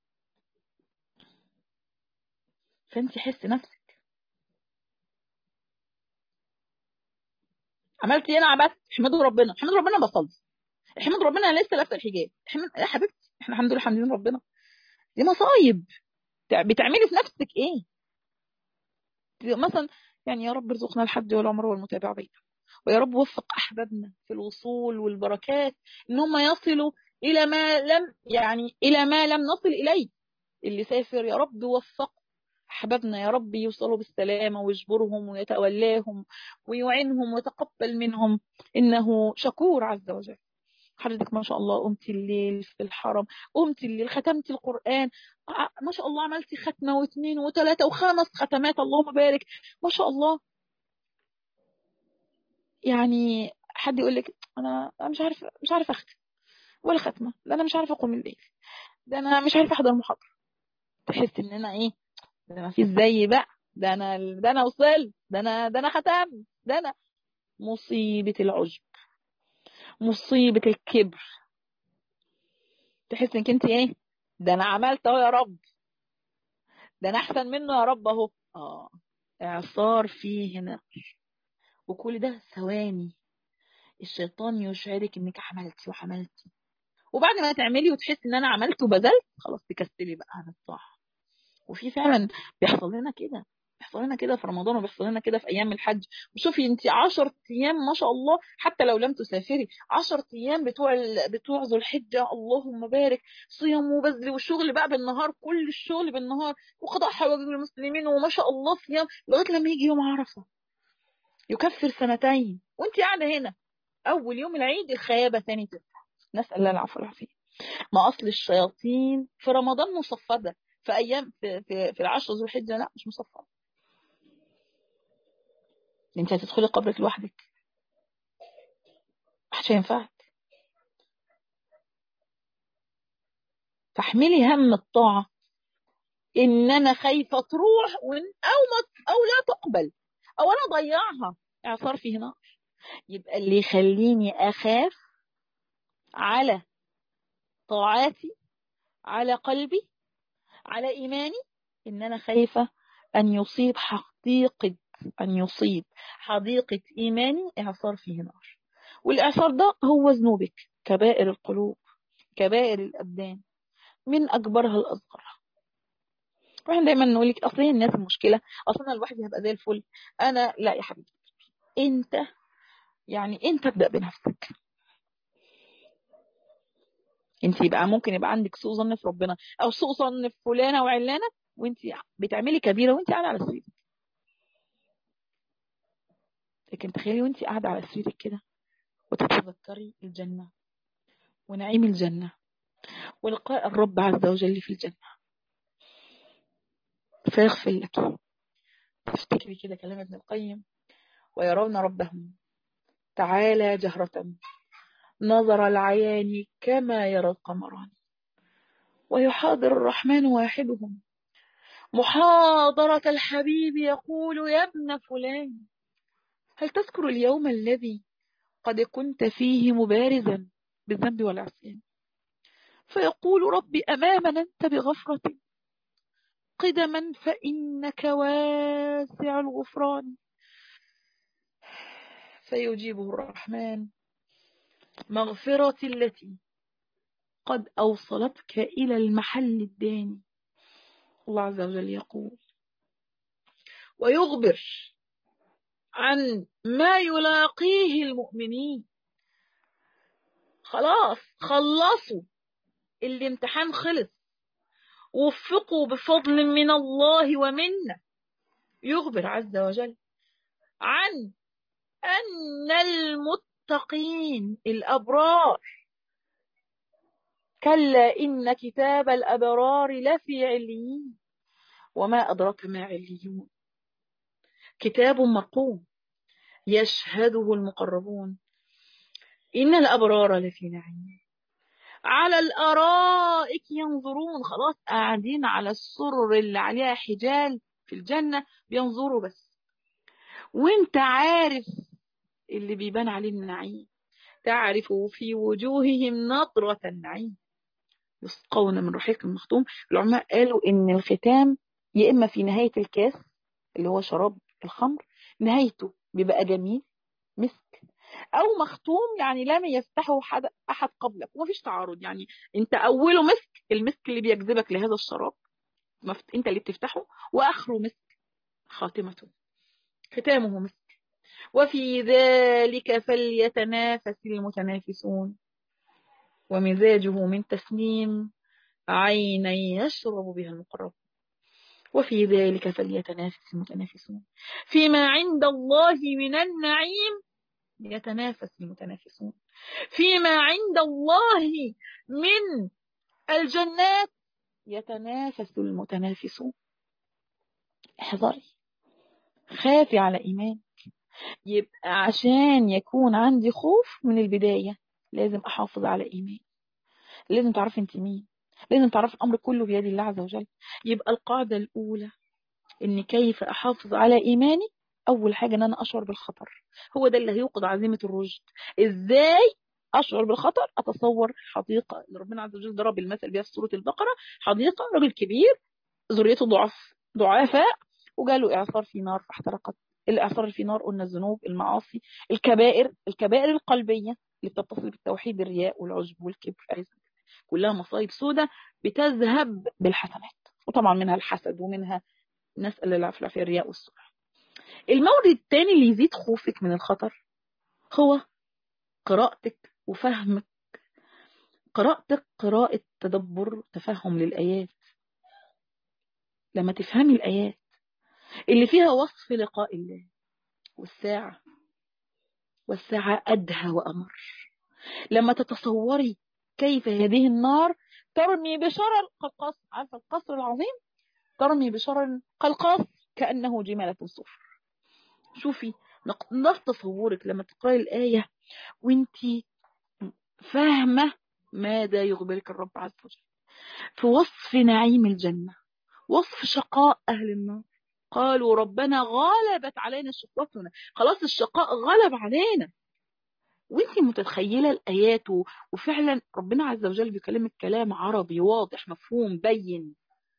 فانت حس نفسك عملت ايه انا عبدت احمدوا ربنا احمدوا ربنا بصلي احمدوا ربنا انا لسه لابسه الحجاب احمد يا حبيبتي احنا الحمد لله حامدين ربنا دي مصايب بتعملي في نفسك ايه مثلا يعني يا رب ارزقنا الحج والعمر والمتابعه بينهم ويا رب وفق احبابنا في الوصول والبركات ان هم يصلوا الى ما لم يعني الى ما لم نصل اليه اللي سافر يا رب وفق احبابنا يا رب يوصلوا بالسلامه ويجبرهم ويتولاهم ويعينهم ويتقبل منهم انه شكور عز وجل حضرتك ما شاء الله قمتي الليل في الحرم قمتي الليل ختمتي القرآن ما شاء الله عملتي ختمة واثنين وثلاثة وخمس ختمات اللهم بارك ما شاء الله يعني حد يقول لك انا مش عارف مش عارف اختم ولا ختمة لا انا مش عارف اقوم الليل ده انا مش عارف احضر محاضرة تحس ان انا ايه ده ما فيش زي بقى ده انا ده انا وصلت ده انا ده انا ختمت ده انا مصيبة العجب مصيبة الكبر تحس انك انت ايه ده انا عملت اهو يا رب ده انا احسن منه يا رب اهو اه اعصار فيه نقر وكل ده ثواني الشيطان يشعرك انك عملتي وعملتي وبعد ما تعملي وتحسي ان انا عملت وبذلت خلاص تكسلي بقى عن الطاعه وفي فعلا بيحصل لنا كده بيحصل لنا كده في رمضان وبيحصل لنا كده في ايام الحج وشوفي انت 10 ايام ما شاء الله حتى لو لم تسافري 10 ايام بتوع ال... بتوع ذو الحجه اللهم بارك صيام وبذل والشغل بقى بالنهار كل الشغل بالنهار وقضاء حوائج المسلمين وما شاء الله صيام لغايه لما يجي يوم عرفه يكفر سنتين وانت قاعده هنا اول يوم العيد الخيابه ثاني تفتح نسال الله العفو والعافيه ما اصل الشياطين في رمضان مصفده في ايام في في, في العشر ذو الحجه لا مش مصفده انت هتدخلي قبرك لوحدك محدش هينفعك فاحملي هم الطاعة ان انا خايفة تروح وإن او ما او لا تقبل او انا اضيعها اعصار فيه نار يبقى اللي يخليني اخاف على طاعاتي على قلبي على ايماني ان انا خايفة ان يصيب حقيقة أن يصيب حديقة إيماني إعصار فيه نار والإعصار ده هو ذنوبك كبائر القلوب كبائر الأبدان من أكبرها الأصغر واحنا دايما نقول لك أصل هي الناس المشكلة أصل أنا لوحدي هبقى زي الفل أنا لا يا حبيبي أنت يعني أنت ابدأ بنفسك انت يبقى ممكن يبقى عندك سوء ظن في ربنا او سوء ظن في فلانه وعلانه وانت بتعملي كبيره وانت قاعده على سريرك لكن تخيلي وانت قاعدة على سريرك كده وتتذكري الجنة ونعيم الجنة ولقاء الرب عز وجل في الجنة فيغفر لك تفتكري كده كلام ابن القيم ويرون ربهم تعالى جهرة نظر العيان كما يرى القمران ويحاضر الرحمن واحدهم محاضرة الحبيب يقول يا ابن فلان هل تذكر اليوم الذي قد كنت فيه مبارزا بالذنب والعصيان فيقول ربي أماما أنت بغفرة قدما فإنك واسع الغفران فيجيبه الرحمن مغفرة التي قد أوصلتك إلى المحل الداني الله عز وجل يقول ويخبر عن ما يلاقيه المؤمنين خلاص خلصوا الامتحان خلص وفقوا بفضل من الله ومنا يخبر عز وجل عن أن المتقين الأبرار كلا إن كتاب الأبرار لفي عليين وما أدرك ما عليون كتاب مرقوم يشهده المقربون إن الأبرار لفي نعيم على الأرائك ينظرون خلاص قاعدين على السرر اللي عليها حجال في الجنة بينظروا بس وانت عارف اللي بيبان عليه النعيم تعرف في وجوههم نظرة النعيم يسقون من رحيق مختوم العلماء قالوا ان الختام يا اما في نهاية الكاس اللي هو شراب الخمر نهايته بيبقى جميل مسك او مختوم يعني لم يفتحه حد احد قبلك ومفيش تعارض يعني انت اوله مسك المسك اللي بيجذبك لهذا الشراب مفت... انت اللي بتفتحه واخره مسك خاتمته ختامه مسك وفي ذلك فليتنافس المتنافسون ومزاجه من تسنيم عينا يشرب بها المقرب وفي ذلك فليتنافس المتنافسون فيما عند الله من النعيم يتنافس المتنافسون فيما عند الله من الجنات يتنافس المتنافسون احذري خافي على إيمان يبقى عشان يكون عندي خوف من البداية لازم أحافظ على إيمان لازم تعرفي انت مين لازم تعرفي الأمر كله بيد الله عز وجل يبقى القاعدة الأولى إن كيف أحافظ على إيماني أول حاجة إن أنا أشعر بالخطر هو ده اللي هيوقظ عزيمة الرشد إزاي أشعر بالخطر أتصور حديقة اللي ربنا عز وجل ضرب المثل بيها في سورة البقرة حديقة راجل كبير ذريته ضعف ضعفاء وجاله إعصار في نار فاحترقت الإعصار اللي في نار قلنا الذنوب المعاصي الكبائر الكبائر القلبية اللي بتتصل بالتوحيد الرياء والعجب والكبر كلها مصايب سودة بتذهب بالحسنات وطبعا منها الحسد ومنها نسأل الله العافية الرياء والسرعة المورد الثاني اللي يزيد خوفك من الخطر هو قراءتك وفهمك قراءتك قراءة تدبر تفهم للآيات لما تفهمي الآيات اللي فيها وصف لقاء الله والساعة والساعة أدهى وأمر لما تتصوري كيف هذه النار ترمي بشرر كالقصر عارفة القصر العظيم ترمي بشرر كالقصر كأنه جمالة صفر شوفي نقص تصورك لما تقرأي الآية وانتي فاهمة ماذا يخبرك الرب عز وجل في وصف نعيم الجنة وصف شقاء أهل النار قالوا ربنا غلبت علينا شقوتنا خلاص الشقاء غلب علينا وانت متخيلة الآيات وفعلا ربنا عز وجل بيكلمك كلام عربي واضح مفهوم بين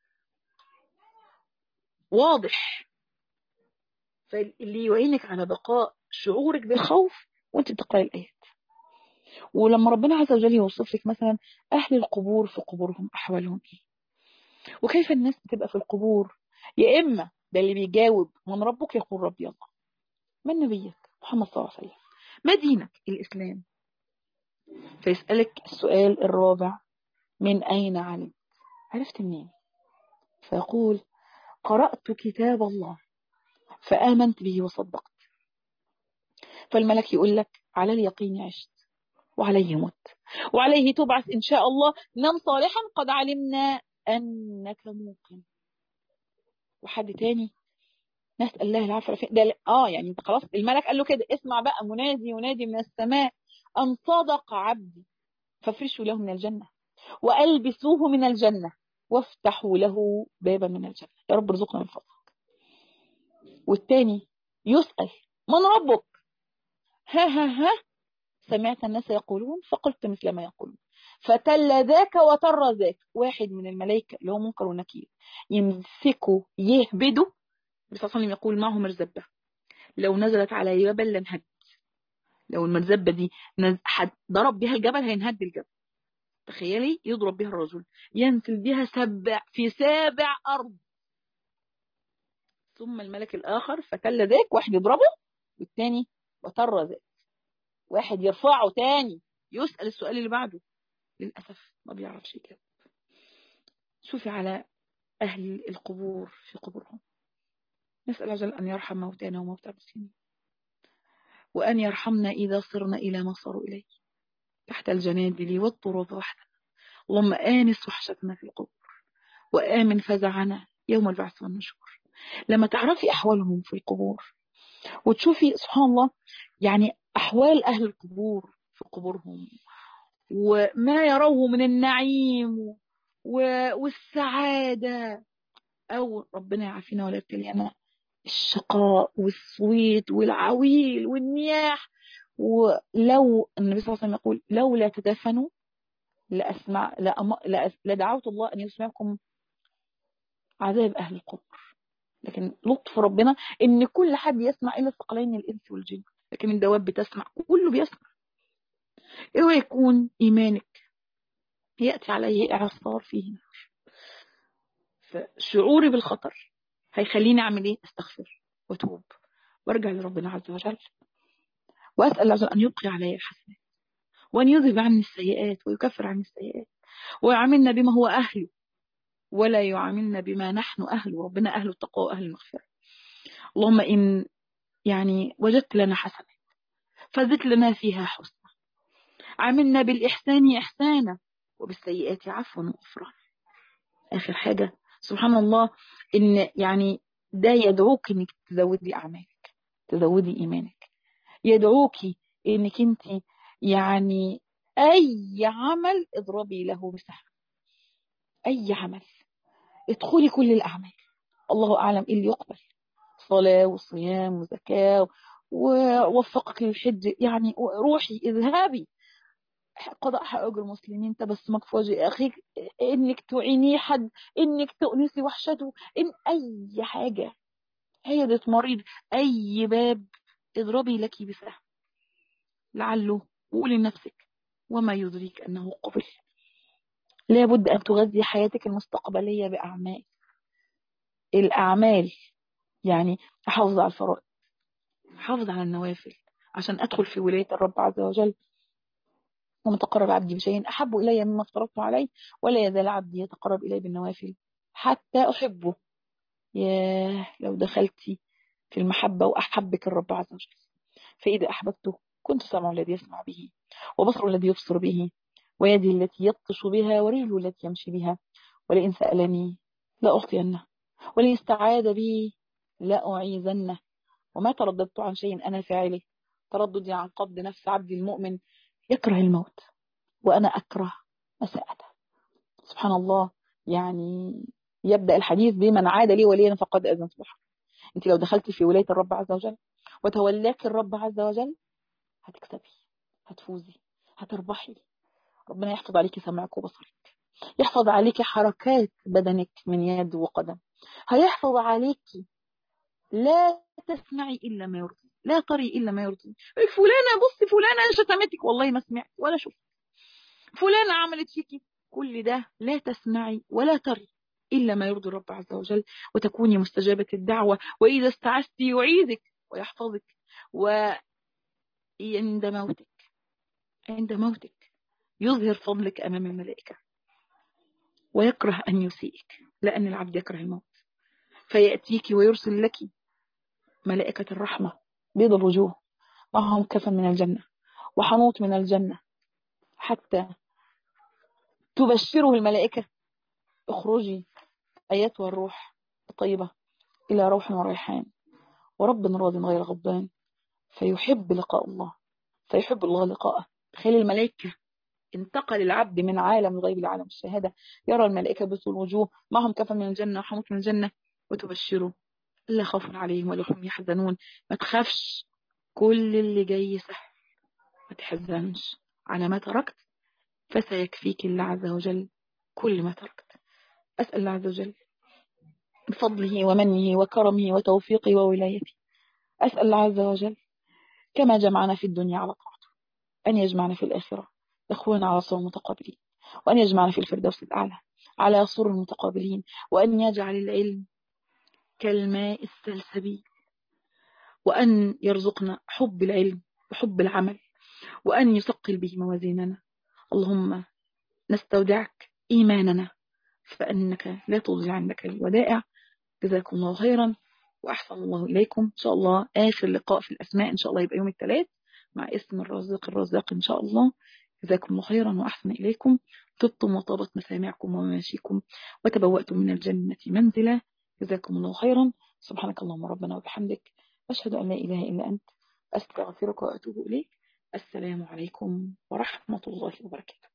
واضح فاللي يعينك على بقاء شعورك بالخوف وانت بتقرأي الآيات ولما ربنا عز وجل يوصف لك مثلا أهل القبور في قبورهم أحوالهم إيه وكيف الناس بتبقى في القبور يا إما ده اللي بيجاوب من ربك يقول ربي الله من نبيك محمد صلى الله عليه وسلم ما دينك الإسلام فيسألك السؤال الرابع من أين علمت عرفت منين فيقول قرأت كتاب الله فآمنت به وصدقت فالملك يقول لك على اليقين عشت وعليه مت وعليه تبعث إن شاء الله نم صالحا قد علمنا أنك موقن وحد تاني نسأل الله العافية ده اه يعني انت خلاص الملك قال له كده اسمع بقى منادي ينادي من السماء أن صدق عبدي فافرشوا له من الجنة وألبسوه من الجنة وافتحوا له بابا من الجنة يا رب ارزقنا من فضلك والتاني يسأل من ربك ها ها ها سمعت الناس يقولون فقلت مثل ما يقولون فتل ذاك وتر ذاك واحد من الملائكة اللي هو منكر ونكير يمسكوا يهبدوا النبي صلى الله عليه وسلم يقول معه مرزبة لو نزلت على جبل لانهد لو المرزبة دي ضرب بها الجبل هينهد الجبل تخيلي يضرب بها الرجل ينزل بها سبع في سابع أرض ثم الملك الآخر فتل ذاك واحد يضربه والتاني وتر ذاك واحد يرفعه تاني يسأل السؤال اللي بعده للأسف ما بيعرفش يجاوب شوفي على أهل القبور في قبورهم نسأل عجل أن يرحم موتانا وموتى المسلمين وأن يرحمنا إذا صرنا إلى ما صاروا إليه تحت الجنادل والطرق وحدنا اللهم آنس وحشتنا في القبور وآمن فزعنا يوم البعث والنشور لما تعرفي أحوالهم في القبور وتشوفي سبحان الله يعني أحوال أهل القبور في قبورهم وما يروه من النعيم والسعادة أو ربنا يعافينا ولا يبتلينا الشقاء والصويت والعويل والنياح ولو النبي صلى الله عليه وسلم يقول لولا تدفنوا لأسمع لدعوت الله أن يسمعكم عذاب أهل القبر لكن لطف ربنا ان كل حد يسمع الا الثقلين الانس والجن لكن الدواب بتسمع كله بيسمع اوعى يكون ايمانك ياتي عليه اعصار فيه نار فشعوري بالخطر هيخليني اعمل ايه استغفر واتوب وارجع لربنا عز وجل واسال الله عز وجل ان يبقي علي الحسنات وان يذهب عني السيئات ويكفر عني السيئات ويعاملنا بما هو اهله ولا يعاملنا بما نحن أهل ربنا أهل التقوى وأهل المغفرة اللهم إن يعني وجدت لنا حسنة فزدت لنا فيها حسنة عاملنا بالإحسان إحسانا وبالسيئات عفوا وغفران آخر حاجة سبحان الله إن يعني ده يدعوك إنك تزودي أعمالك تزودي إيمانك يدعوك إنك أنت يعني أي عمل اضربي له بسهم أي عمل ادخلي كل الأعمال الله أعلم إيه اللي يقبل صلاة وصيام وزكاة ووفقك للحج يعني روحي اذهبي قضاء حق أجر المسلمين تبسمك في وجه أخيك إنك تعيني حد إنك تؤنسي وحشته إن أي حاجة عيادة مريض أي باب اضربي لك بسهم لعله وقولي لنفسك وما يدريك أنه قبل لابد أن تغذي حياتك المستقبلية بأعمال الأعمال يعني أحافظ على الفرائض أحافظ على النوافل عشان أدخل في ولاية الرب عز وجل ومن تقرب عبدي بشيء أحب إلي مما افترضت عليه ولا يزال عبدي يتقرب إلي بالنوافل حتى أحبه ياه لو دخلتي في المحبة وأحبك الرب عز وجل فإذا أحببته كنت سمع الذي يسمع به وبصر الذي يبصر به ويدي التي يبطش بها ورجله التي يمشي بها ولئن سألني لأعطينه ولئن استعاذ بي لأعيذنه وما ترددت عن شيء أنا فاعله ترددي عن قبض نفس عبدي المؤمن يكره الموت وأنا أكره مساءته سبحان الله يعني يبدأ الحديث بمن عاد لي وليا فقد أذنت بحر انت لو دخلت في ولاية الرب عز وجل وتولاك الرب عز وجل هتكسبي هتفوزي هتربحي ربنا يحفظ عليك سمعك وبصرك يحفظ عليك حركات بدنك من يد وقدم هيحفظ عليك لا تسمعي إلا ما يرضي لا تري إلا ما يرضي فلانة بصي فلانة شتمتك والله ما سمعت ولا شفت فلانة عملت فيكي كل ده لا تسمعي ولا تري إلا ما يرضي الرب عز وجل وتكوني مستجابة الدعوة وإذا استعذت يعيذك ويحفظك وعند موتك عند موتك يظهر فضلك أمام الملائكة ويكره أن يسيئك لأن العبد يكره الموت فيأتيك ويرسل لك ملائكة الرحمة بيض الوجوه معهم كفن من الجنة وحنوط من الجنة حتى تبشره الملائكة اخرجي أيتها الروح الطيبة إلى روح وريحان ورب راض غير غضبان فيحب لقاء الله فيحب الله لقاءه تخيل الملائكة انتقل العبد من عالم الغيب لعالم الشهادة يرى الملائكة بث الوجوه معهم كفن من الجنة وحموت من الجنة وتبشره لا خوف عليهم ولا هم يحزنون ما تخافش كل اللي جاي سهل ما تحزنش على ما تركت فسيكفيك الله عز وجل كل ما تركت أسأل الله عز وجل بفضله ومنه وكرمه وتوفيقه وولايته أسأل الله عز وجل كما جمعنا في الدنيا على طاعته أن يجمعنا في الآخرة إخوانا على صور متقابلين وأن يجمعنا في الفردوس الأعلى على صور متقابلين وأن يجعل العلم كالماء السلسبيل وأن يرزقنا حب العلم وحب العمل وأن يثقل به موازيننا اللهم نستودعك إيماننا فأنك لا تضيع عندك الودائع جزاكم الله خيرا وأحسن الله إليكم إن شاء الله آخر لقاء في الأسماء إن شاء الله يبقى يوم الثلاث مع اسم الرازق الرزاق إن شاء الله جزاكم الله خيرا وأحسن إليكم طبتم وطابت مسامعكم ومماشيكم وتبوأتم من الجنة منزلا جزاكم الله خيرا سبحانك اللهم ربنا وبحمدك أشهد أن لا إله إلا أنت أستغفرك وأتوب إليك السلام عليكم ورحمة الله وبركاته